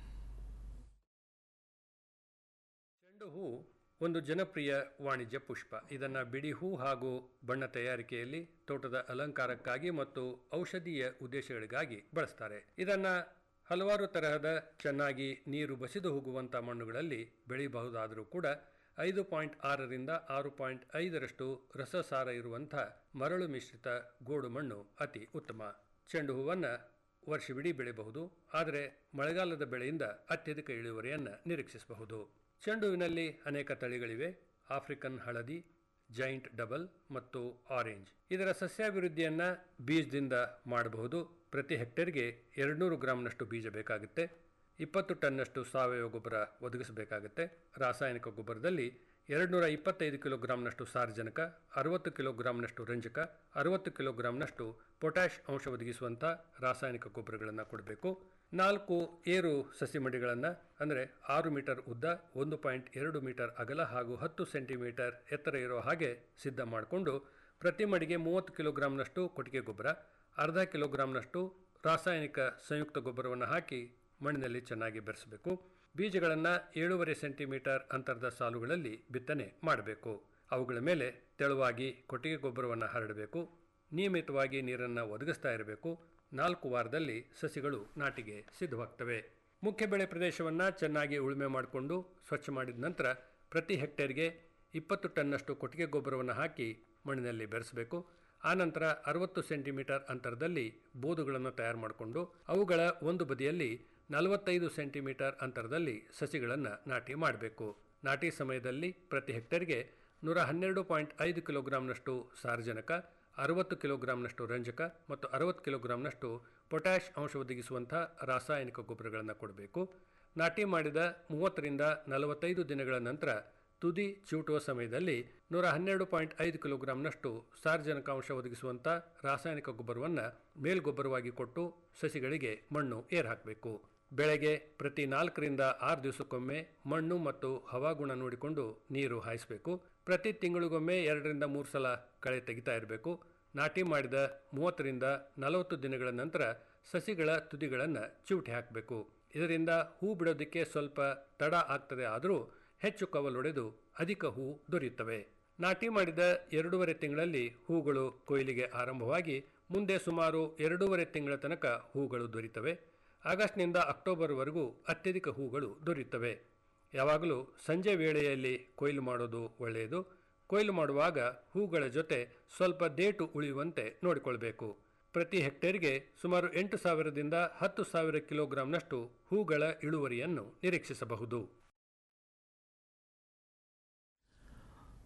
S5: ಚೆಂಡು ಹೂ ಒಂದು ಜನಪ್ರಿಯ ವಾಣಿಜ್ಯ ಪುಷ್ಪ ಇದನ್ನು ಬಿಡಿ ಹೂ ಹಾಗೂ ಬಣ್ಣ ತಯಾರಿಕೆಯಲ್ಲಿ ತೋಟದ ಅಲಂಕಾರಕ್ಕಾಗಿ ಮತ್ತು ಔಷಧೀಯ ಉದ್ದೇಶಗಳಿಗಾಗಿ ಬಳಸ್ತಾರೆ ಇದನ್ನು ಹಲವಾರು ತರಹದ ಚೆನ್ನಾಗಿ ನೀರು ಬಸಿದು ಹೋಗುವಂಥ ಮಣ್ಣುಗಳಲ್ಲಿ ಬೆಳೆಯಬಹುದಾದರೂ ಕೂಡ ಐದು ಪಾಯಿಂಟ್ ಆರರಿಂದ ಆರು ಪಾಯಿಂಟ್ ಐದರಷ್ಟು ರಸಸಾರ ಇರುವಂಥ ಮರಳು ಮಿಶ್ರಿತ ಗೋಡು ಮಣ್ಣು ಅತಿ ಉತ್ತಮ ಚೆಂಡು ಹೂವನ್ನು ವರ್ಷವಿಡೀ ಬೆಳೆಯಬಹುದು ಆದರೆ ಮಳೆಗಾಲದ ಬೆಳೆಯಿಂದ ಅತ್ಯಧಿಕ ಇಳುವರಿಯನ್ನು ನಿರೀಕ್ಷಿಸಬಹುದು ಚೆಂಡುವಿನಲ್ಲಿ ಅನೇಕ ತಳಿಗಳಿವೆ ಆಫ್ರಿಕನ್ ಹಳದಿ ಜೈಂಟ್ ಡಬಲ್ ಮತ್ತು ಆರೆಂಜ್ ಇದರ ಸಸ್ಯಾಭಿವೃದ್ಧಿಯನ್ನು ಬೀಜದಿಂದ ಮಾಡಬಹುದು ಪ್ರತಿ ಹೆಕ್ಟೇರ್ಗೆ ಎರಡುನೂರು ಗ್ರಾಂನಷ್ಟು ಬೀಜ ಬೇಕಾಗುತ್ತೆ ಇಪ್ಪತ್ತು ಟನ್ನಷ್ಟು ಸಾವಯವ ಗೊಬ್ಬರ ಒದಗಿಸಬೇಕಾಗುತ್ತೆ ರಾಸಾಯನಿಕ ಗೊಬ್ಬರದಲ್ಲಿ ಎರಡುನೂರ ಇಪ್ಪತ್ತೈದು ಕಿಲೋಗ್ರಾಂನಷ್ಟು ಸಾರಜನಕ ಅರವತ್ತು ಕಿಲೋಗ್ರಾಂನಷ್ಟು ರಂಜಕ ಅರವತ್ತು ಕಿಲೋಗ್ರಾಂನಷ್ಟು ಪೊಟ್ಯಾಷ್ ಅಂಶ ಒದಗಿಸುವಂಥ ರಾಸಾಯನಿಕ ಗೊಬ್ಬರಗಳನ್ನು ಕೊಡಬೇಕು ನಾಲ್ಕು ಏರು ಸಸಿಮಡಿಗಳನ್ನು ಅಂದರೆ ಆರು ಮೀಟರ್ ಉದ್ದ ಒಂದು ಪಾಯಿಂಟ್ ಎರಡು ಮೀಟರ್ ಅಗಲ ಹಾಗೂ ಹತ್ತು ಸೆಂಟಿಮೀಟರ್ ಎತ್ತರ ಇರೋ ಹಾಗೆ ಸಿದ್ಧ ಮಾಡಿಕೊಂಡು ಪ್ರತಿ ಮಡಿಗೆ ಮೂವತ್ತು ಕಿಲೋಗ್ರಾಂನಷ್ಟು ಕೊಟ್ಟಿಗೆ ಗೊಬ್ಬರ ಅರ್ಧ ಕಿಲೋಗ್ರಾಂನಷ್ಟು ರಾಸಾಯನಿಕ ಸಂಯುಕ್ತ ಗೊಬ್ಬರವನ್ನು ಹಾಕಿ ಮಣ್ಣಿನಲ್ಲಿ ಚೆನ್ನಾಗಿ ಬೆರೆಸಬೇಕು ಬೀಜಗಳನ್ನು ಏಳೂವರೆ ಸೆಂಟಿಮೀಟರ್ ಅಂತರದ ಸಾಲುಗಳಲ್ಲಿ ಬಿತ್ತನೆ ಮಾಡಬೇಕು ಅವುಗಳ ಮೇಲೆ ತೆಳುವಾಗಿ ಕೊಟ್ಟಿಗೆ ಗೊಬ್ಬರವನ್ನು ಹರಡಬೇಕು ನಿಯಮಿತವಾಗಿ ನೀರನ್ನು ಒದಗಿಸ್ತಾ ಇರಬೇಕು ನಾಲ್ಕು ವಾರದಲ್ಲಿ ಸಸಿಗಳು ನಾಟಿಗೆ ಸಿದ್ಧವಾಗ್ತವೆ ಮುಖ್ಯ ಬೆಳೆ ಪ್ರದೇಶವನ್ನು ಚೆನ್ನಾಗಿ ಉಳುಮೆ ಮಾಡಿಕೊಂಡು ಸ್ವಚ್ಛ ಮಾಡಿದ ನಂತರ ಪ್ರತಿ ಹೆಕ್ಟೇರ್ಗೆ ಇಪ್ಪತ್ತು ಟನ್ನಷ್ಟು ಕೊಟ್ಟಿಗೆ ಗೊಬ್ಬರವನ್ನು ಹಾಕಿ ಮಣ್ಣಿನಲ್ಲಿ ಬೆರೆಸಬೇಕು ಆನಂತರ ಅರವತ್ತು ಸೆಂಟಿಮೀಟರ್ ಅಂತರದಲ್ಲಿ ಬೋದುಗಳನ್ನು ತಯಾರು ಮಾಡಿಕೊಂಡು ಅವುಗಳ ಒಂದು ಬದಿಯಲ್ಲಿ ನಲವತ್ತೈದು ಸೆಂಟಿಮೀಟರ್ ಅಂತರದಲ್ಲಿ ಸಸಿಗಳನ್ನು ನಾಟಿ ಮಾಡಬೇಕು ನಾಟಿ ಸಮಯದಲ್ಲಿ ಪ್ರತಿ ಹೆಕ್ಟೇರ್ಗೆ ನೂರ ಹನ್ನೆರಡು ಪಾಯಿಂಟ್ ಐದು ಕಿಲೋಗ್ರಾಂನಷ್ಟು ಸಾರಜನಕ ಅರವತ್ತು ಕಿಲೋಗ್ರಾಂನಷ್ಟು ರಂಜಕ ಮತ್ತು ಅರವತ್ತು ಕಿಲೋಗ್ರಾಂನಷ್ಟು ಪೊಟ್ಯಾಷ್ ಅಂಶ ಒದಗಿಸುವಂಥ ರಾಸಾಯನಿಕ ಗೊಬ್ಬರಗಳನ್ನು ಕೊಡಬೇಕು ನಾಟಿ ಮಾಡಿದ ಮೂವತ್ತರಿಂದ ನಲವತ್ತೈದು ದಿನಗಳ ನಂತರ ತುದಿ ಚಿವುಟುವ ಸಮಯದಲ್ಲಿ ನೂರ ಹನ್ನೆರಡು ಪಾಯಿಂಟ್ ಐದು ಕಿಲೋಗ್ರಾಂನಷ್ಟು ಸಾರಜನಕಾಂಶ ಒದಗಿಸುವಂಥ ರಾಸಾಯನಿಕ ಗೊಬ್ಬರವನ್ನು ಮೇಲ್ಗೊಬ್ಬರವಾಗಿ ಕೊಟ್ಟು ಸಸಿಗಳಿಗೆ ಮಣ್ಣು ಏರ್ ಹಾಕಬೇಕು ಬೆಳೆಗೆ ಪ್ರತಿ ನಾಲ್ಕರಿಂದ ಆರು ದಿವಸಕ್ಕೊಮ್ಮೆ ಮಣ್ಣು ಮತ್ತು ಹವಾಗುಣ ನೋಡಿಕೊಂಡು ನೀರು ಹಾಯಿಸಬೇಕು ಪ್ರತಿ ತಿಂಗಳಿಗೊಮ್ಮೆ ಎರಡರಿಂದ ಮೂರು ಸಲ ಕಳೆ ತೆಗಿತಾ ಇರಬೇಕು ನಾಟಿ ಮಾಡಿದ ಮೂವತ್ತರಿಂದ ನಲವತ್ತು ದಿನಗಳ ನಂತರ ಸಸಿಗಳ ತುದಿಗಳನ್ನು ಚಿವುಟಿ ಹಾಕಬೇಕು ಇದರಿಂದ ಹೂ ಬಿಡೋದಕ್ಕೆ ಸ್ವಲ್ಪ ತಡ ಆಗ್ತದೆ ಆದರೂ ಹೆಚ್ಚು ಕವಲೊಡೆದು ಅಧಿಕ ಹೂ ದೊರೆಯುತ್ತವೆ ನಾಟಿ ಮಾಡಿದ ಎರಡೂವರೆ ತಿಂಗಳಲ್ಲಿ ಹೂಗಳು ಕೊಯ್ಲಿಗೆ ಆರಂಭವಾಗಿ ಮುಂದೆ ಸುಮಾರು ಎರಡೂವರೆ ತಿಂಗಳ ತನಕ ಹೂಗಳು ದೊರೆಯುತ್ತವೆ ಆಗಸ್ಟ್ನಿಂದ ಅಕ್ಟೋಬರ್ವರೆಗೂ ಅತ್ಯಧಿಕ ಹೂಗಳು ದೊರೆಯುತ್ತವೆ ಯಾವಾಗಲೂ ಸಂಜೆ ವೇಳೆಯಲ್ಲಿ ಕೊಯ್ಲು ಮಾಡೋದು ಒಳ್ಳೆಯದು ಕೊಯ್ಲು ಮಾಡುವಾಗ ಹೂಗಳ ಜೊತೆ ಸ್ವಲ್ಪ ದೇಟು ಉಳಿಯುವಂತೆ ನೋಡಿಕೊಳ್ಬೇಕು ಪ್ರತಿ ಹೆಕ್ಟೇರ್ಗೆ ಸುಮಾರು ಎಂಟು ಸಾವಿರದಿಂದ ಹತ್ತು ಸಾವಿರ ಕಿಲೋಗ್ರಾಂನಷ್ಟು ಹೂಗಳ ಇಳುವರಿಯನ್ನು ನಿರೀಕ್ಷಿಸಬಹುದು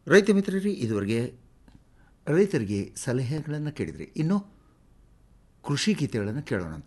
S1: ರೈತ ಮಿತ್ರರೇ ಇದುವರೆಗೆ ರೈತರಿಗೆ ಸಲಹೆಗಳನ್ನು ಕೇಳಿದ್ರಿ ಇನ್ನು ಕೃಷಿ ಗೀತೆಗಳನ್ನು ಕೇಳೋಣ ಅಂತ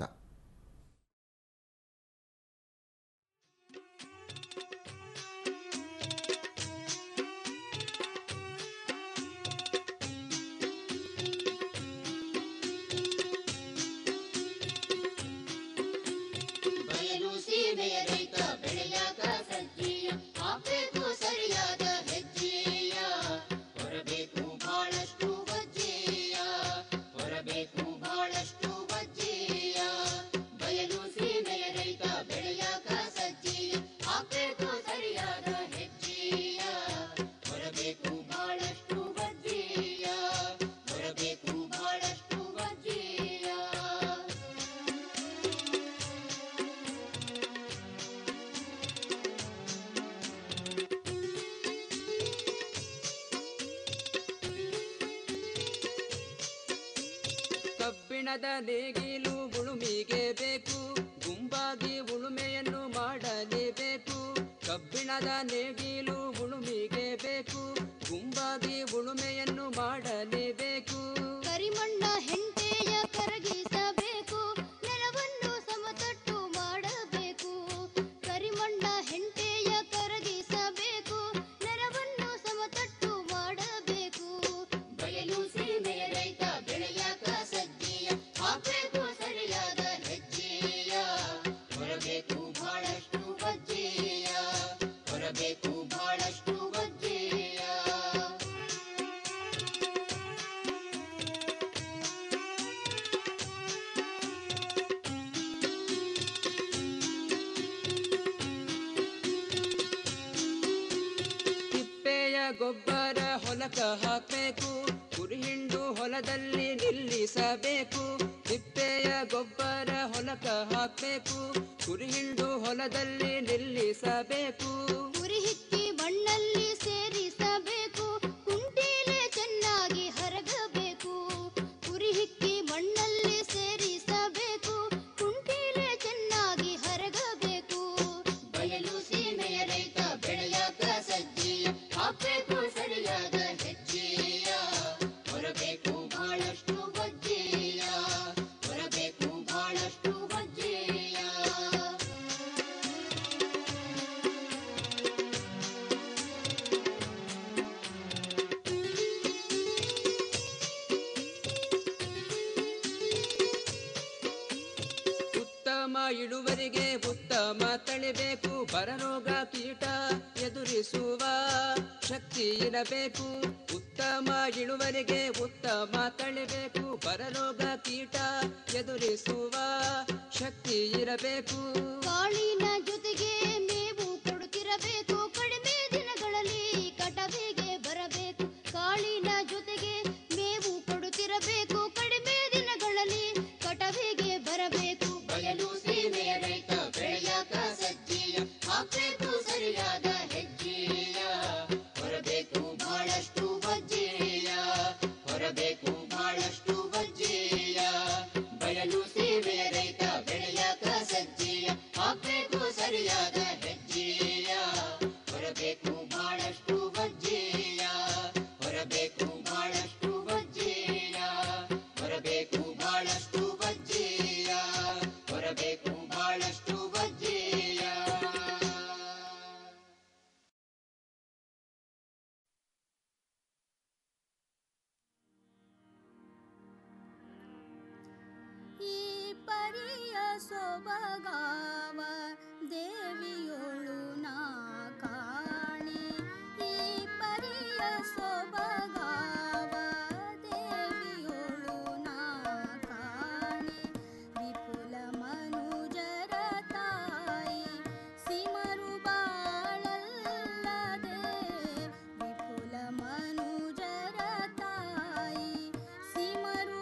S6: ಬಯಲು ಸೀಮೆಯ ರೈತ ಬೆಳೆಯಾಗ ಸಜ್ಜೀಯ ಹಾಕ್ಬೇಕು ಸರಿಯಾದ ಹೆಜ್ಜೆಯ ಹೊರಬೇಕು ಬಹಳಷ್ಟು ವಜ್ಜೆಯ ಹೊರಬೇಕು ಬಹಳಷ್ಟು ವಜ್ಜೆಯ ಬಯಲು ಸೀಮೆಯ ರೈತ ಬೆಳೆಯಾಗ ಸಜ್ಜೀಯ ಹಾಕ್ಬೇಕು ಸರಿಯಾದ ಹೆಜ್ಜೆಯ ಹೊರಬೇಕು ಬಹಳಷ್ಟು ವಜ್ಜೆಯ ಹೊರಬೇಕು ಬಹಳಷ್ಟು ವಜ್ಜೆಯ
S3: ಕಬ್ಬಿಣದ ನೇಗಿಲು ಉಳುಮಿಗೆ ಬೇಕು ಗುಂಪಾಗಿ ಉಳುಮೆಯನ್ನು ಮಾಡಲೇಬೇಕು ಕಬ್ಬಿಣದ ನೇಗಿಲು ಉಳುಮಿಗೆ ಬೇಕು ಗುಂಪಾಗಿ ಉಳುಮೆಯನ್ನು ಮಾಡಲೇಬೇಕು
S6: ಕರಿಮಣ್ಣ ಹೆಂಟೆಯ ಕರಗಿಸಬೇಕು ನೆಲವನ್ನು ಸಮತಟ್ಟು ಮಾಡಬೇಕು ಕರಿಮಣ್ಣ ಹೆಂಟೆಯ ಕರಗಿಸಬೇಕು ನೆಲವನ್ನು ಸಮತಟ್ಟು ಮಾಡಬೇಕು ಬಯಲು ಸೀಮೆಯ ರೈತ ಬೆಳೆಯಾಕ ಸಜ್ಜೆಯ ಹಾಕಬೇಕು ಸರಿಯಾದ ಹೆಜ್ಜೆಯ ಹೊರಬೇಕು ಬಹಳಷ್ಟು ವಜ್ಜೆಯ ಹೊರಬೇಕು ಬಹಳಷ್ಟು ವಜ್ಜೆಯ
S3: ತಿಪ್ಪೆಯ ಗೊಬ್ಬರ ಹೊಲಕ ಹಾಕಬೇಕು ಕುರಿಹಿಂಡು ಹೊಲದಲ್ಲಿ ನಿಲ್ಲಿಸಬೇಕು ತಿಪ್ಪೆಯ ಗೊಬ್ಬರ ಹೊಲಕ ಹಾಕಬೇಕು ಕುರಿಹಿಂಡು ಹೊಲದಲ್ಲಿ ನಿಲ್ಲಿಸಬೇಕು
S6: ಉರಿ ಹಿಕ್ಕಿ ಮಣ್ಣಲ್ಲಿ ಸೇರಿಸಬೇಕು ಕುಂಟೀಲೆ ಚೆನ್ನಾಗಿ ಹರಗಬೇಕು ಉರಿ ಹಿಕ್ಕಿ ಮಣ್ಣಲ್ಲಿ ಸೇರಿಸಬೇಕು ಕುಂಟೀಲೆ ಚೆನ್ನಾಗಿ ಹರಗಬೇಕು ಬಯಲು ಸೀಮೆಯ ರೈತ ಬೆಳೆಯಾಕ ಸಜ್ಜೆಯ ಹಾಕಬೇಕು ಸರಿಯಾದ ಹೆಜ್ಜೆಯ ಹೊರಬೇಕು ಬಹಳಷ್ಟು ವಜ್ಜೆಯ ಹೊರಬೇಕು ಬಹಳಷ್ಟು ವಜ್ಜೆಯ
S3: ಉತ್ತಮ ಇಳುವರಿಗೆ ಉತ್ತಮ ತಳಿಬೇಕು ಬರರೋಗ ಕೀಟ ಎದುರಿಸುವ ಶಕ್ತಿ ಇರಬೇಕು ಉತ್ತಮ ಇಳುವರಿಗೆ ಉತ್ತಮ ತಳಿಬೇಕು ಬರರೋಗ ಕೀಟ ಎದುರಿಸುವ ಶಕ್ತಿ ಇರಬೇಕು
S6: ಕಾಳಿನ ಜೊತೆಗೆ ಮೇವು ಕೊಡುತ್ತಿರಬೇಕು ಕಡಿಮೆ ದಿನಗಳಲ್ಲಿ ಕಟವಿಗೆ ಬರಬೇಕು ಕಾಳಿನ ಜೊತೆಗೆ ಮೇವು ಕೊಡುತ್ತಿರಬೇಕು ಕಡಿಮೆ ದಿನಗಳಲ್ಲಿ ಕಟವಿಗೆ ಬರಬೇಕು ಬಯಲು ಸೀಮೆಯ ರೈತ ಬೆಳೆಯಾಕ ಸಜ್ಜೆಯ ಹಾಕಬೇಕು ಸರಿಯಾದ ಹೆಜ್ಜೆಯ ಹೊರಬೇಕು ಬಹಳಷ್ಟು ವಜ್ಜೆಯ ಹೊರಬೇಕು ಬಹಳಷ್ಟು ವಜ್ಜೆಯ ಬಯಲು ಸೀಮೆಯ ರೈತ ಬೆಳೆಯಾಕ ಸಜ್ಜೆಯ ಹಾಕಬೇಕು ಸರಿಯಾದ ಹೆಜ್ಜೆಯ ಹೊರಬೇಕು ಬಹಳಷ್ಟು ವಜ್ಜೆಯ ಹೊರಬೇಕು ಬಹಳಷ್ಟು ವಜ್ಜೆಯ ಹೊರಬೇಕು ಬಹಳಷ್ಟು ವಜ್ಜೆಯ ಹೊರಬೇಕು ಬಹಳಷ್ಟು ವಜ್ಜೆಯ
S7: ಈ ಪರಿಯ ಸೊಬಗಾವ ದೇವಿಯೊಳು ನಾ ಕಾಣೆ ಈ ಪರಿಯ ಸೊಬಗಾವ ದೇವಿಯೊಳು ನಾ ಕಾಣೆ ವಿಪುಲ ಮನುಜರ ತಾಯಿ ಸಿಮರು ಬಾಳಲ್ಲದೆ ವಿಪುಲ ಮನುಜರ ತಾಯಿ ಸಿಮರು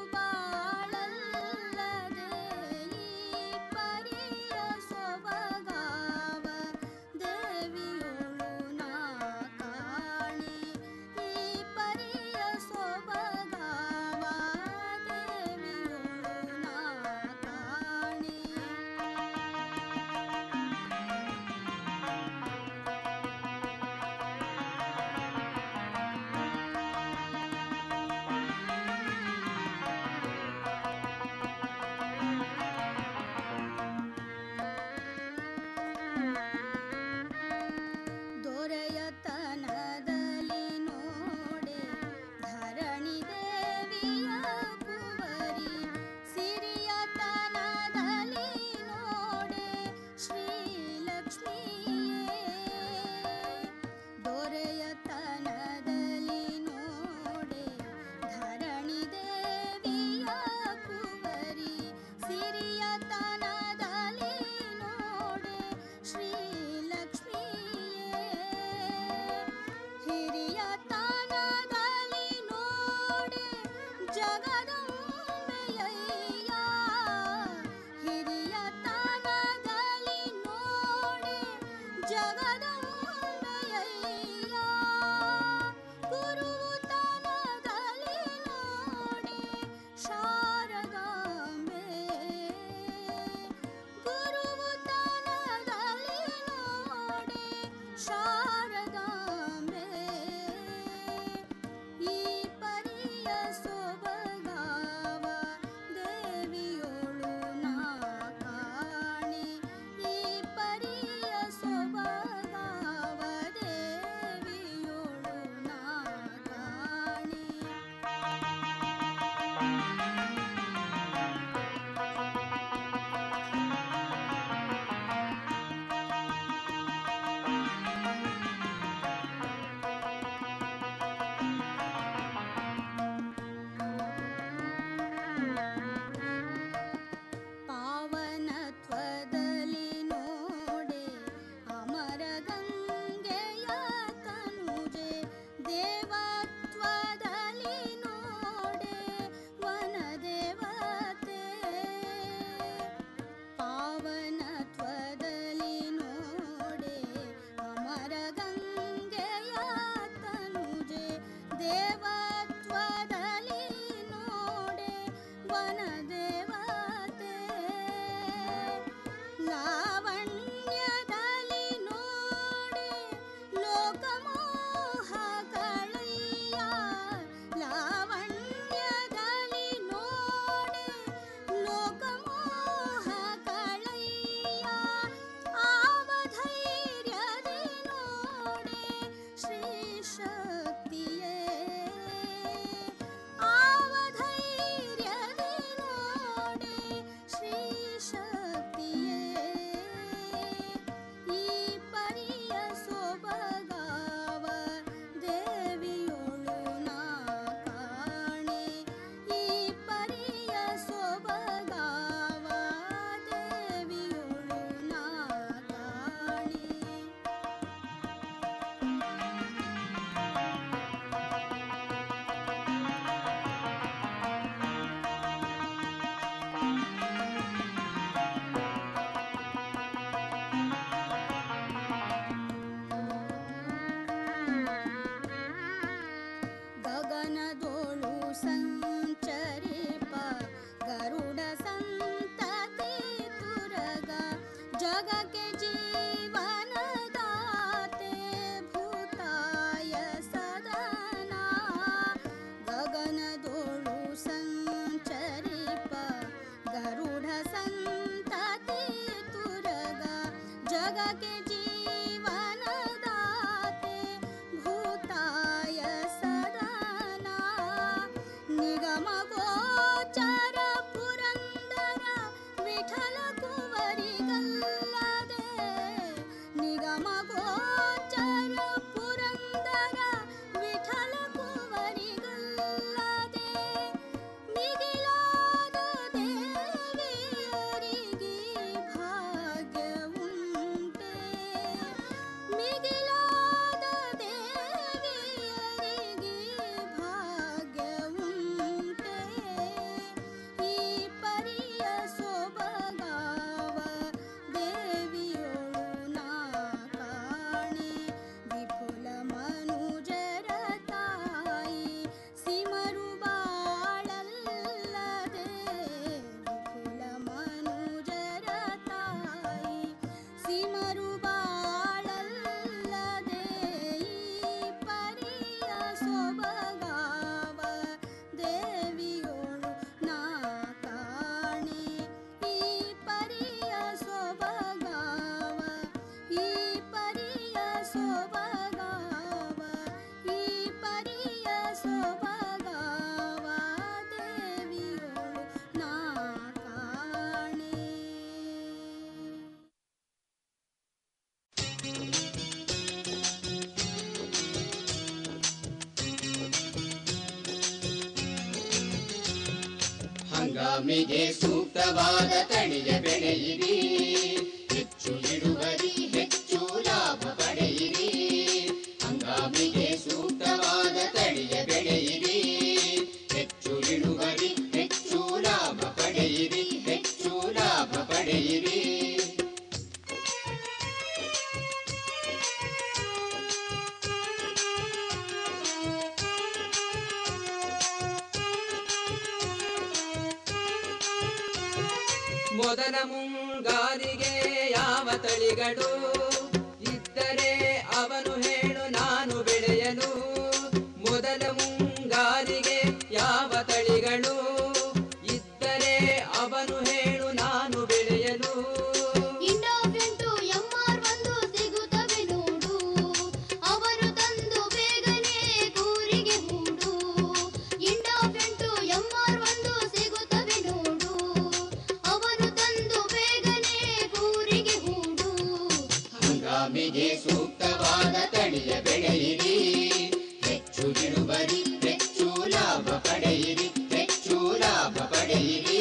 S7: ಬಾಳಲ್ಲದೆ ಈ ಪರಿಯ ಸೊಬಗಾವ ಶಕ್ತಿಯೇ ಆವಧೈರ್ಯದಿ ನೋಡೆ ಶ್ರೀ ಶಕ್ತಿಯೇ ಈ ಪರಿಯ ಸೊಬಗಾವ ದೇವಿಯೊಳು ನಾ ಕಾಣೆ ಈ ಪರಿಯ ಸೊಬಗಾವ ದೇವಿಯೊಳು ನಾ ಕಾಣೆ ಗಗನದೋಳು ಸಂಚರಿಪ ಗರುಡ ಸಂತತಿ ತುರಗ ಜಗಕ್ಕೆ ಜೀವನದಾತೆ ಭೂತಾಯ ಸದನ ಗಗನದೋಳು ಸಂಚರಿಪ ಗರುಡ ಸಂತತಿ ತುರಗ ಜಗಕ್ಕೆ ಜೀವನದಾತೆ ಭೂತಾಯ ಸದನ ನಿಗಮ ಗೋಚರ ಪುರಂದರ ವಿಠಲ ಕುವರಿಗಲ್ಲದೆ ನಿಗಮ ಗೋಚರ ಪುರಂದರ ವಿಠಲ ಕುವರಿಗಲ್ಲದೆ ಮಿಗಿಲಾದ ದೇವಿಯರಿಗೆ ಭಾಗ್ಯವುಂಟೆ ಮಿಗಿಲಾದ ದೇವಿಯರಿಗೆ ಭಾಗ್ಯವುಂಟೆ ಈ ಪರಿಯ ಸೊಬಗಾವ ದೇವಿಯೊಳು ನಾ ಕಾಣೆ ವಿಪುಲ ಮನುಜರ ತಾಯಿ ಸಿಮರು ಬಾಳಲ್ಲದೆ ವಿಪುಲ ಮನುಜರ ತಾಯಿ ಸಿಮರು ಬಾಳಲ್ಲದೆ ಈ ಪರಿಯ ಸೊಬಗಾವ ದೇವಿಯೋಳು ನಾ ಕಾಣೆ ಈ ಪರಿಯ ಸೊಬಗಾವ ಈ ಪರಿಯ ಸೊಬಗಾವ ಈ ಪರಿಯ ಸೊಬಗಾವ ದೇವಿಯೋಳು ನಾ ಕಾಣೆ
S8: ಹಂಗಾಮಿಗೆ ಸೂಕ್ತವಾದ ತಳಿಯ ಬೆಳೆಯಿರಿ ಹೆಚ್ಚು ಇಳುವರಿ ಹೆಚ್ಚು ಲಾಭ ಪಡೆಯಿರಿ ಹಂಗಾಮಿಗೆ ಸೂಕ್ತವಾದ ತಳಿಯ ಬೆಳೆಯಿರಿ ಹೆಚ್ಚು ಇಳುವರಿ ಹೆಚ್ಚು ಲಾಭ ಪಡೆಯಿರಿ ಹೆಚ್ಚು ಲಾಭ ಪಡೆಯಿರಿ
S3: ಮೊದಲ ಮುಂಗಾರಿಗೆ ಯಾವ ತಳಿಗಳು ಇದ್ದರೆ ಅವನು ಹೇಳು ನಾನು ಬೆಳೆಯಲು ಮೊದಲ ಮುಂಗಾರಿಗೆ ಯಾವ ತಳಿಗಳು ಇದ್ದರೆ ಅವನು ಹೇಳು ನಾನು ಬೆಳೆಯಲು
S6: ಇಂಡೋಫೆಂಟು ಎಂಆರ್ ಒಂದು ಸಿಗುತ್ತವೆ ನೋಡು ಅವರು ತಂದು ಬೇಗನೆ ಕೂರಿಗೆ ಹೂಡು ಇಂಡೋಫೆಂಟು ಎಂಆರ್ ಒಂದು ಸಿಗುತ್ತವೆ ನೋಡು ಅವನು ತಂದು ಬೇಗನೆ ಕೂರಿಗೆ ಹೂಡು
S8: ಹಂಗಾಮಿಗೆ ಸೂಕ್ತವಾದ ತಳಿಯ ಬೆಳೆಯಿರಿ ಹೆಚ್ಚು ಇಳುವರಿ ಹೆಚ್ಚು ಲಾಭ ಪಡೆಯಿರಿ ಹೆಚ್ಚು ಲಾಭ ಪಡೆಯಿರಿ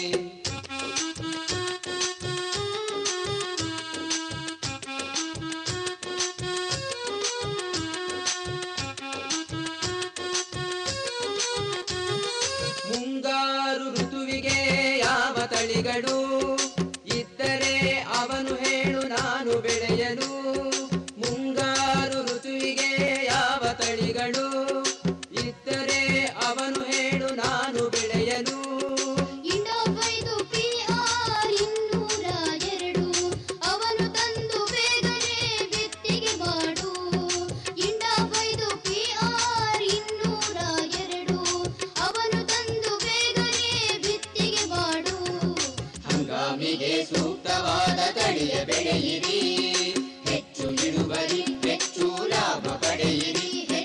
S3: ಮುಂಗಾರು ಋತುವಿಗೆ ಯಾವ ತಳಿಗಳು ಇದ್ದರೆ ಅವನು ಹೇಳು ನಾನು ಬೆಳೆಯಲು ಮುಂಗಾರು ಋತುವಿಗೆ ಯಾವ ತಳಿಗಳು ಇದ್ದರೆ ಅವನು ಹೇಳು ನಾನು ಬೆಳೆಯಲು
S6: ಇಂಡೋಫೈದು ಪಿಆರ್ ಇನ್ನೂರ ಎರಡು ಅವನು ತಂದು ಬೇಗನೆ ಬಿತ್ತಿಗೆ ಮಾಡು ಇಂಡೋಫೈದು ಪಿಆರ್ ಇನ್ನೂರ ಎರಡು ಅವನು ತಂದು ಬೇಗನೆ ಬಿತ್ತಿಗೆ ಮಾಡು
S8: ಹಂಗಾಮಿಗೆ ಸೂಕ್ತವಾದ ತಳಿಯ ಬೆಳೆಯಿರಿ ಹೆಚ್ಚು ಇಳುವರಿ ಹೆಚ್ಚು ಲಾಭ ಪಡೆಯಿರಿ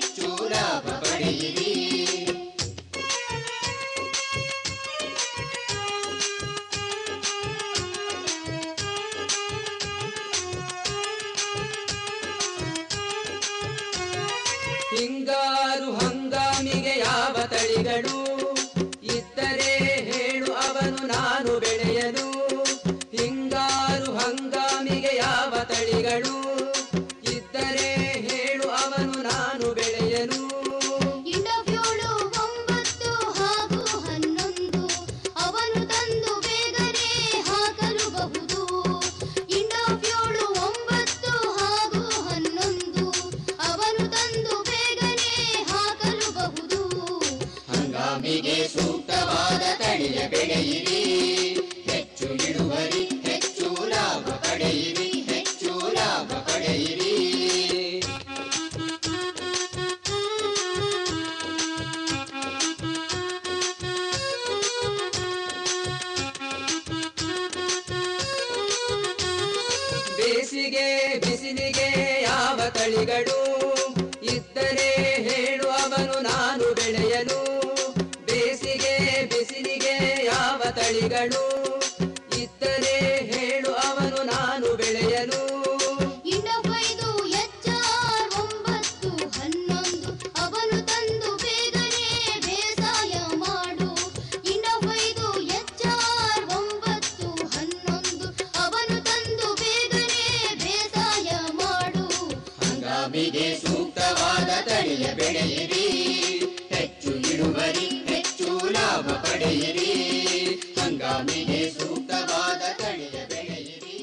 S3: ಹಿಂಗಾರು ಹಂಗಾಮಿಗೆ ಯಾವ ತಳಿಗಳು ಇದ್ದರೆ ಹೇಳು ಅವನು ನಾನು ಬೆಳೆಯಲು ಹಿಂಗಾರು ಹಂಗಾಮಿಗೆ ಯಾವ ತಳಿಗಳು ಇದ್ದರೆ ಹೇಳು ಅವನು ನಾನು ಬೆಳೆಯಲು
S6: ಇಂಡವ್ಯೋಳು ಒಂಬತ್ತು ಹಾಗೂ ಹನ್ನೊಂದು ಅವನು ತಂದು ಬೇಗನೆ ಹಾಕಲು ಬಹುದು ಇಂಡವ್ಯೋಳು ಒಂಬತ್ತು ಹಾಗೂ ಹನ್ನೊಂದು ಅವನು ತಂದು ಬೇಗನೆ ಹಾಕಲು ಬಹುದು
S8: ಹಂಗಾಮಿಗೆ ಸೂಕ್ತವಾದ ತಳಿಯ ಬೆಳೆಯಿರಿ ಹೆಚ್ಚು ಇಳುವರಿ ಹೆಚ್ಚು ಲಾಭ ಪಡೆಯಿರಿ ಹೆಚ್ಚು ಲಾಭ ಪಡೆಯಿರಿ
S3: ಬೇಸಿಗೆ ಬಿಸಿಲಿಗೆ ಯಾವ ತಳಿಗಳು ಇದ್ದರೆ ಹೇಳು ಅವನು ನಾನು ಬೆಳೆಯಲು ಬೇಸಿಗೆ ಬಿಸಿಲಿಗೆ ಯಾವ ತಳಿಗಳು ಇದ್ದರೆ ಹೇಳು ಅವನು ನಾನು ಬೆಳೆಯಲು
S6: ಇಂಡವೈದು ಎಚ್ಆರ್ ಒಂಬತ್ತು ಹನ್ನೊಂದು ಅವನು ತಂದು ಬೇಗನೆ ಬೇಸಾಯ ಮಾಡು ಇಂಡವೈದು ಎಚ್ಆರ್ ಒಂಬತ್ತು ಹನ್ನೊಂದು ಅವನು ತಂದು ಬೇಗನೆ ಬೇಸಾಯ ಮಾಡು
S8: ಹಂಗಾಮಿಗೆ ಸೂಕ್ತವಾದ ತಳಿಯ ಬೆಳೆಯಿರಿ ಹೆಚ್ಚು ಇಳುವರಿ ಹೆಚ್ಚು ಲಾಭ ಪಡೆಯಿರಿ ಹಂಗಾಮಿಗೆ ಸೂಕ್ತವಾದ ತಳಿಯ ಬೆಳೆಯಿರಿ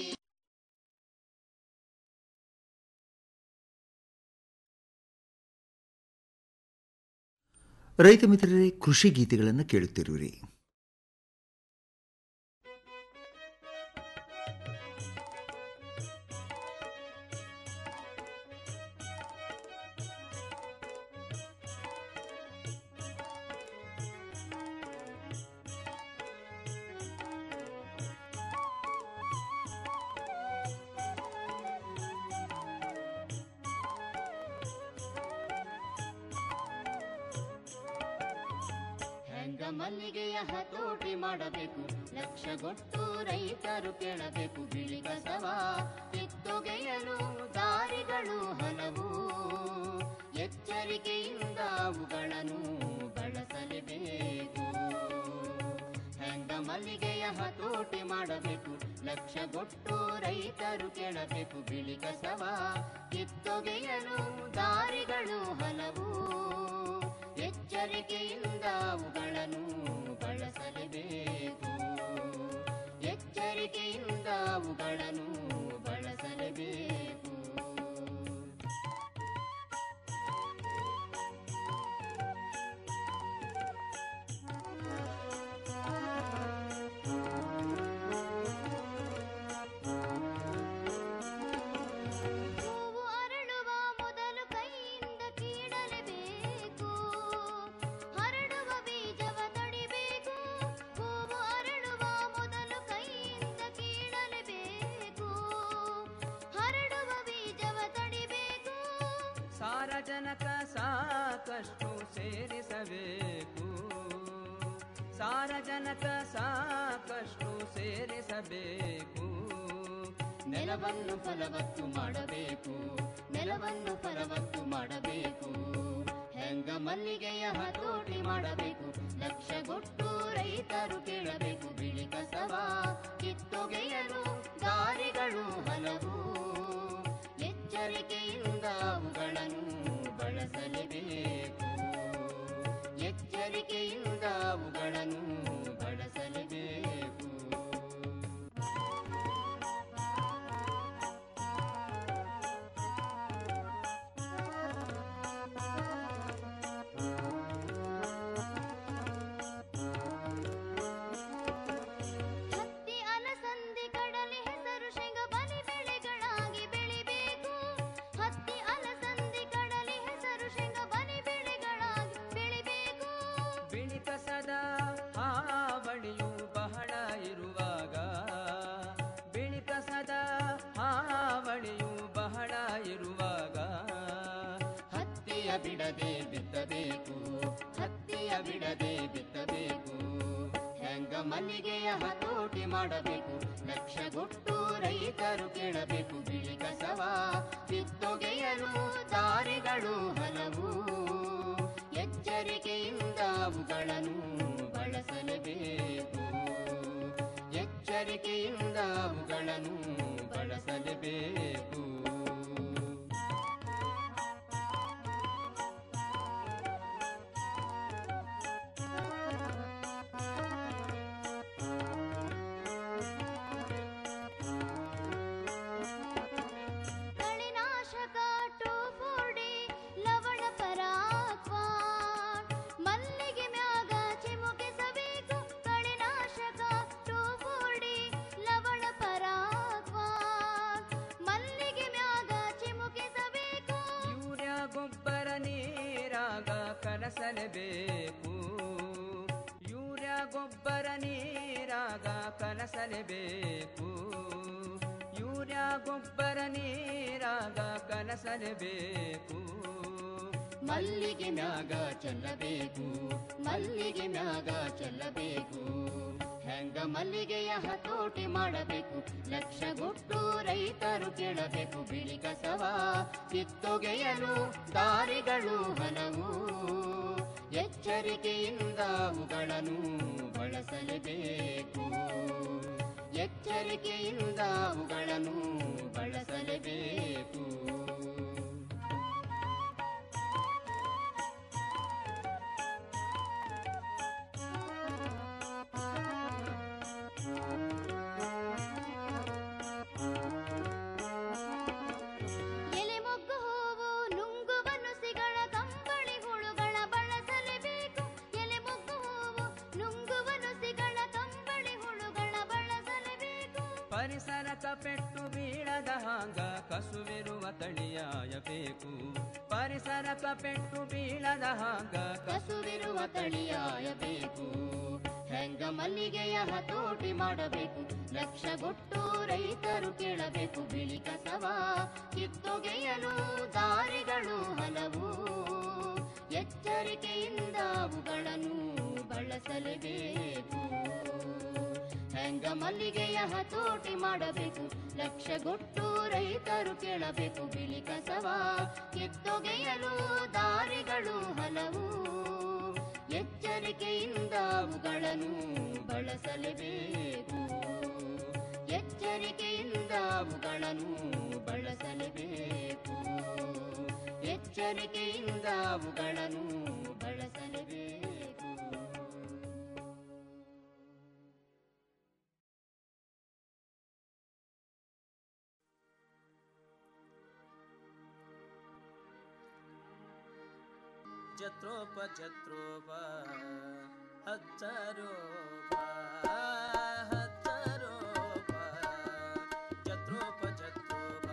S1: ರೈತ ಮಿತ್ರರೇ ಕೃಷಿ ಗೀತೆಗಳನ್ನು ಕೇಳುತ್ತಿರುವಿರಿ
S9: ಹೆಂಗ ಮಲ್ಲಿಗೆಯ ಹತೋಟಿ ಮಾಡಬೇಕು ಲಕ್ಷಗೊಟ್ಟು ರೈತರು ಕೇಳಬೇಕು ಬಿಳಿ ಕಸವ ಕಿತ್ತೊಗೆಯಲು ದಾರಿಗಳು ಹಲವು ಎಚ್ಚರಿಕೆಯಿಂದ ಅವುಗಳನ್ನು ಬಳಸಲೇಬೇಕು ಹೆಂಗ ಮಲ್ಲಿಗೆಯ ಹತೋಟಿ ಮಾಡಬೇಕು ಲಕ್ಷಗೊಟ್ಟು ರೈತರು ಕೇಳಬೇಕು ಬಿಳಿ ಕಸವ ಕಿತ್ತೊಗೆಯಲು ದಾರಿಗಳು ಹಲವು ಎಚ್ಚರಿಕೆಯಿಂದ ಅವುಗಳನ್ನು ಬಳಸಲೇಬೇಕು ಎಚ್ಚರಿಕೆಯಿಂದ ಅವುಗಳನ್ನು ಬಳಸಲೇಬೇಕು
S6: ಹೂವು ಅರಳುವ ಮೊದಲು ಕೈಯಿಂದ ಕೀಳಲೇಬೇಕು ಹರಡುವ ಬೀಜವ ತಡಿಬೇಕು ಹೂವು ಅರಳುವ ಮೊದಲು ಕೈಯಿಂದ ಕೀಳಲೇಬೇಕು ಹರಡುವ ಬೀಜವ ತಡಿಬೇಕು
S3: ಸಾರಜನಕ ಸಾಕಷ್ಟು ಸೇರಿಸಬೇಕು ಸಾರಜನಕ ಸಾಕಷ್ಟು ಸೇರಿಸಬೇಕು
S9: ನೆಲವನ್ನು ಫಲವತ್ತು ಮಾಡಬೇಕು ನೆಲವನ್ನು ಫಲವತ್ತು ಮಾಡಬೇಕು ಹೆಂಗ ಮಲ್ಲಿಗೆಯ ಹತೋಟಿ ಮಾಡಬೇಕು ಲಕ್ಷಗೊಟ್ಟು ರೈತರು ಕೇಳಬೇಕು ಬಿಳಿ ಕಸವ ಕಿತ್ತೊಗೆಯಲು ದಾರಿಗಳು ಹಲವು ಎಚ್ಚರಿಕೆಯಿಂದ ಅವುಗಳನ್ನು ಬಳಸಲೇಬೇಕು ಎಚ್ಚರಿಕೆಯಿಂದ ಅವುಗಳನ್ನು ಬಳಸಲೇಬೇಕು
S6: ಹತ್ತಿ ಅಲಸಂದಿ ಕಡಲೆ ಹೆಸರು ಶೇಂಗ ಬಲಿ ಬೆಳೆಗಳಾಗಿ ಬೆಳಿಬೇಕು ಹತ್ತಿ ಅಲಸಂದಿ ಕಡಲೆ ಹೆಸರು ಶೇಂಗ ಬಲಿ ಬೆಳೆಗಳಾಗಿ ಬೆಳಿಬೇಕು
S3: ಬಿಳಿ ಕಸದ ಹಾವಳಿಯು ಬಹಳ ಇರುವಾಗ ಬಿಳಿ ಕಸದ ಹಾವಳಿಯು ಬಹಳ ಇರುವಾಗ
S9: ಹತ್ತಿಯ ಬಿಡದೆ ಬಿತ್ತಬೇಕು ಹತ್ತಿಯ ಬಿಡದೆ ಬಿತ್ತಬೇಕು ಹೆಂಗ
S8: ಮಲ್ಲಿಗೆಯ ಹತೋಟಿ ಮಾಡಬೇಕು ಲಕ್ಷಗೊಟ್ಟು ರೈತರು ಕೇಳಬೇಕು ಬಿಳಿ ಕಸವ ಕಿತ್ತೊಗೆಯಲು ದಾರಿಗಳು ಹಲವು ಎಚ್ಚರಿಕೆಯಿಂದ ಅವುಗಳನ್ನು ಬಳಸಲೇಬೇಕು ಎಚ್ಚರಿಕೆಯಿಂದ ಅವುಗಳನ್ನು ಬಳಸಲೇಬೇಕು
S6: ಕಳೆನಾಶಕ ಟೋಫೋಡಿ ಲವಣ ಪರಾಕ್ವಾನ್ ಮಲ್ಲಿಗೆ ಮ್ಯಾಗ ಚಿಮುಕಿಸಬೇಕು ಕಳೆನಾಶಕ ಟೋಫೋಡಿ ಲವಣ ಪರಾಕ್ವಾನ್ ಮಲ್ಲಿಗೆ ಮ್ಯಾಗ ಚಿಮುಕಿಸಬೇಕು
S3: ಯೂರಿಯಾ ಗೊಬ್ಬರ ನೀರಾಗ ಕಲಸಲೇಬೇಕು ಯೂರಿಯಾ ಗೊಬ್ಬರ ನೀರಾಗ ಕಲಸಲೇಬೇಕು ಯೂರಿಯಾ ಗೊಬ್ಬರ ನೀರಾಗ ಕಲಸಲೇಬೇಕು
S8: ಮಲ್ಲಿಗೆ ಮ್ಯಾಗ ಚೆಲ್ಲಬೇಕು ಮಲ್ಲಿಗೆ ಮ್ಯಾಗ ಚೆಲ್ಲಬೇಕು ಹೆಂಗ ಮಲ್ಲಿಗೆಯ ಹತೋಟಿ ಮಾಡಬೇಕು ಲಕ್ಷಗೊಟ್ಟು ರೈತರು ಕೇಳಬೇಕು ಬಿಳಿ ಕಸವ ಕಿತ್ತೊಗೆಯಲು ದಾರಿಗಳು ಹಲವು ಎಚ್ಚರಿಕೆಯಿಂದ ಅವುಗಳನ್ನು ಬಳಸಲೇಬೇಕು ಎಚ್ಚರಿಕೆಯಿಂದ ಅವುಗಳನ್ನು ಬಳಸಲೇಬೇಕು
S6: ಎಲೆ ಮೊಗ್ಗು ಹೂವು ನುಂಗುವ ನುಸಿಗಳ ಕಂಬಳಿ ಹುಳುಗಳ ಬಳಸಲೇಬೇಕು ಎಲೆ ಮೊಗ್ಗು ಹೂವು ನುಂಗುವ ನುಸಿಗಳ ಕಂಬಳಿ ಹುಳುಗಳ ಬಳಸಲೇಬೇಕು
S3: ಪರಿಸರಕ ಪೆಟ್ಟು ಬೀಳದ ಹಾಂಗ ಕಸುವಿರುವ ತಳಿಯಾಯಬೇಕು ಪರಿಸರಕ ಪೆಟ್ಟು ಬೀಳದ ಹಾಂಗ
S8: ಕಸುವಿರುವ ತಳಿಯಾಯಬೇಕು ಹೆಂಗ ಮಲ್ಲಿಗೆಯ ಹತೋಟಿ ಮಾಡಬೇಕು ಲಕ್ಷಗೊಟ್ಟು ರೈತರು ಕೇಳಬೇಕು ಬಿಳಿ ಕಸವ ಕಿತ್ತೊಗೆಯಲು ದಾರಿಗಳು ಹಲವು ಎಚ್ಚರಿಕೆಯಿಂದ ಅವುಗಳನ್ನು ಬಳಸಲೇಬೇಕು ಹೆಂಗ ಮಲ್ಲಿಗೆಯ ಹತೋಟಿ ಮಾಡಬೇಕು ಲಕ್ಷಗೊಟ್ಟು ರೈತರು ಕೇಳಬೇಕು ಬಿಳಿ ಕಸವ ಕಿತ್ತೊಗೆಯಲು ದಾರಿಗಳು ಹಲವು ಎಚ್ಚರಿಕೆಯಿಂದ ಅವುಗಳನ್ನು ಬಳಸಲೇಬೇಕು ಎಚ್ಚರಿಕೆಯಿಂದ ಅವುಗಳನ್ನು ಬಳಸಲೇಬೇಕು ಎಚ್ಚರಿಕೆಯಿಂದ ಅವುಗಳನ್ನು ಬಳಸಲೇಬೇಕು
S10: ಜತ್ರೋಪ ಜತ್ರೋಪ ಹಚ್ಚರೋಪ ಹಚ್ಚರೋಪ ಜತ್ರೋಪ ಜತ್ರೋಪ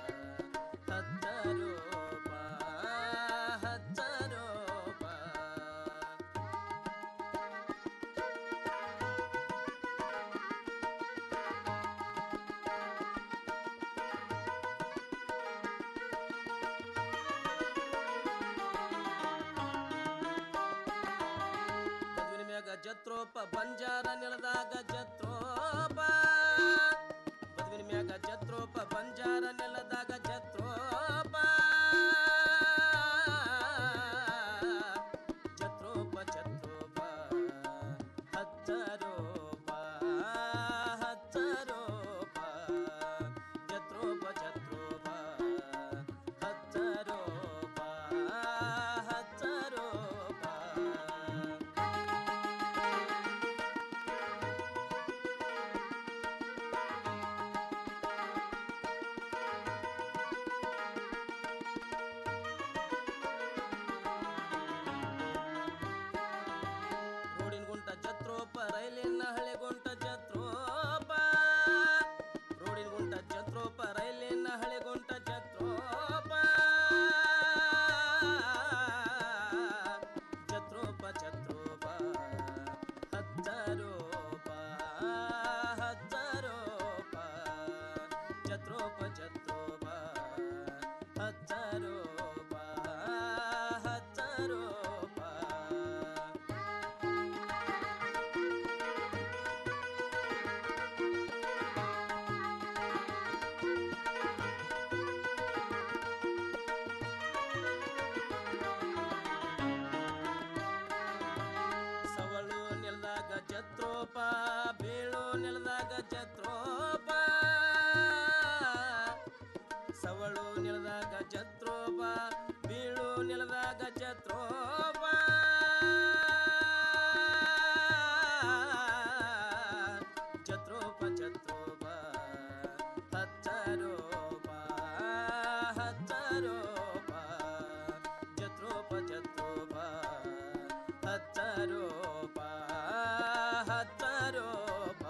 S10: ಹಚ್ಚರೋಪ ಹಚ್ಚರೋಪ ಮದುವಿನ ಮ್ಯಾಗ ಜತ್ರೋಪ ಬಂಜಾರ ನೆಲದಾಗ ಜತ್ರೋಪ ಮದುವಿನ ಮ್ಯಾಗ ಜತ್ರೋಪ ಬಂಜಾರ ನೆಲದಾಗ ಜತ್ರೋಪ ಜತ್ರೋಪ ಜತ್ರೋಪ ಹಚ್ಚರೋಪ ಹಚ್ಚರೋಪ ಜತ್ರೋಪ ಜತ್ರೋಪ ಹಚ್ಚರೋಪ ಹಚ್ಚರೋಪ ಬೀಳು ನೆಲದಾಗ ಛತ್ರೋಪ ಸವಳು ನೆಲದಾಗ ಛತ್ರೋಪ ಬೀಳು ನೆಲದಾಗ ಛತ್ರೋಪ ಛತ್ರೋಪ ಛತ್ರೋಪ ಹಚ್ಚರೋಪ ಹಚ್ಚರೋಪ ಛತ್ರೋಪ ಛತ್ರೋಪ ಹಚ್ಚರೋಪ ಹಚ್ಚರೋಪ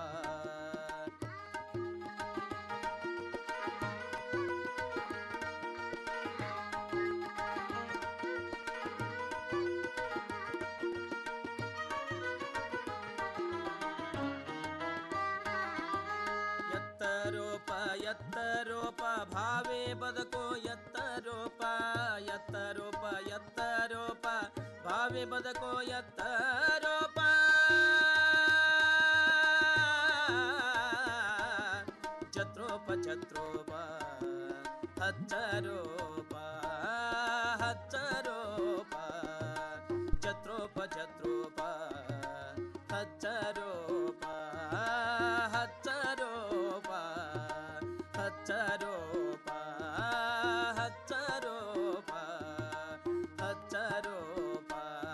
S10: ಎತ್ತರೋಪ ಎತ್ತರೋಪ ಭಾವೇ ಬದುಕೋ ಎತ್ತರೋಪ ಎತ್ತರೋಪ ಎತ್ತರೋಪ ಭಾವೇ ಬದುಕೋ ಎತ್ತರೋಪ ಛತ್ರೋಪ ಛತ್ರೋಪ ಹಚ್ಚರೋಪ ಹಚ್ಚರೋಪ ಛತ್ರೋಪ ಛತ್ರೋಪ ಹಚ್ಚರೋಪ ಹಚ್ಚರೋಪ ಹಚ್ಚರೋಪ ಹಚ್ಚರೋಪ ಹಚ್ಚರೋಪ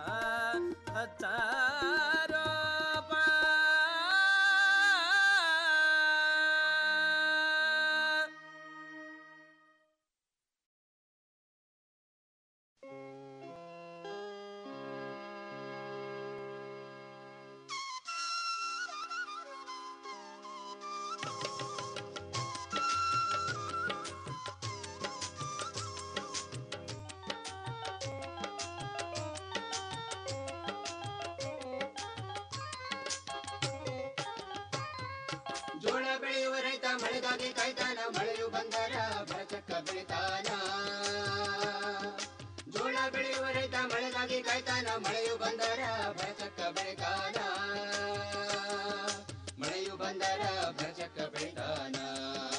S10: ಹಚ್ಚರೋಪ
S9: ಜೋಳ ಬೆಳೆಯುವ ರೈತ ಮಳೆಗಾಗಿ ಕಾಯ್ತಾನ ಮಳೆಯು ಬಂದರ ಬರಚಕ್ಕ ಬೆಳಿತಾನ ಜೋಳ ಬೆಳೆಯುವ ರೈತ ಮಳೆಗಾಗಿ ಕಾಯ್ತಾನ ಮಳೆಯು ಬಂದರ ಬರಚಕ್ಕ ಬೆಳಿತಾನ ಮಳೆಯು ಬಂದರ ಬರಚಕ್ಕ ಬೆಳಿತಾನ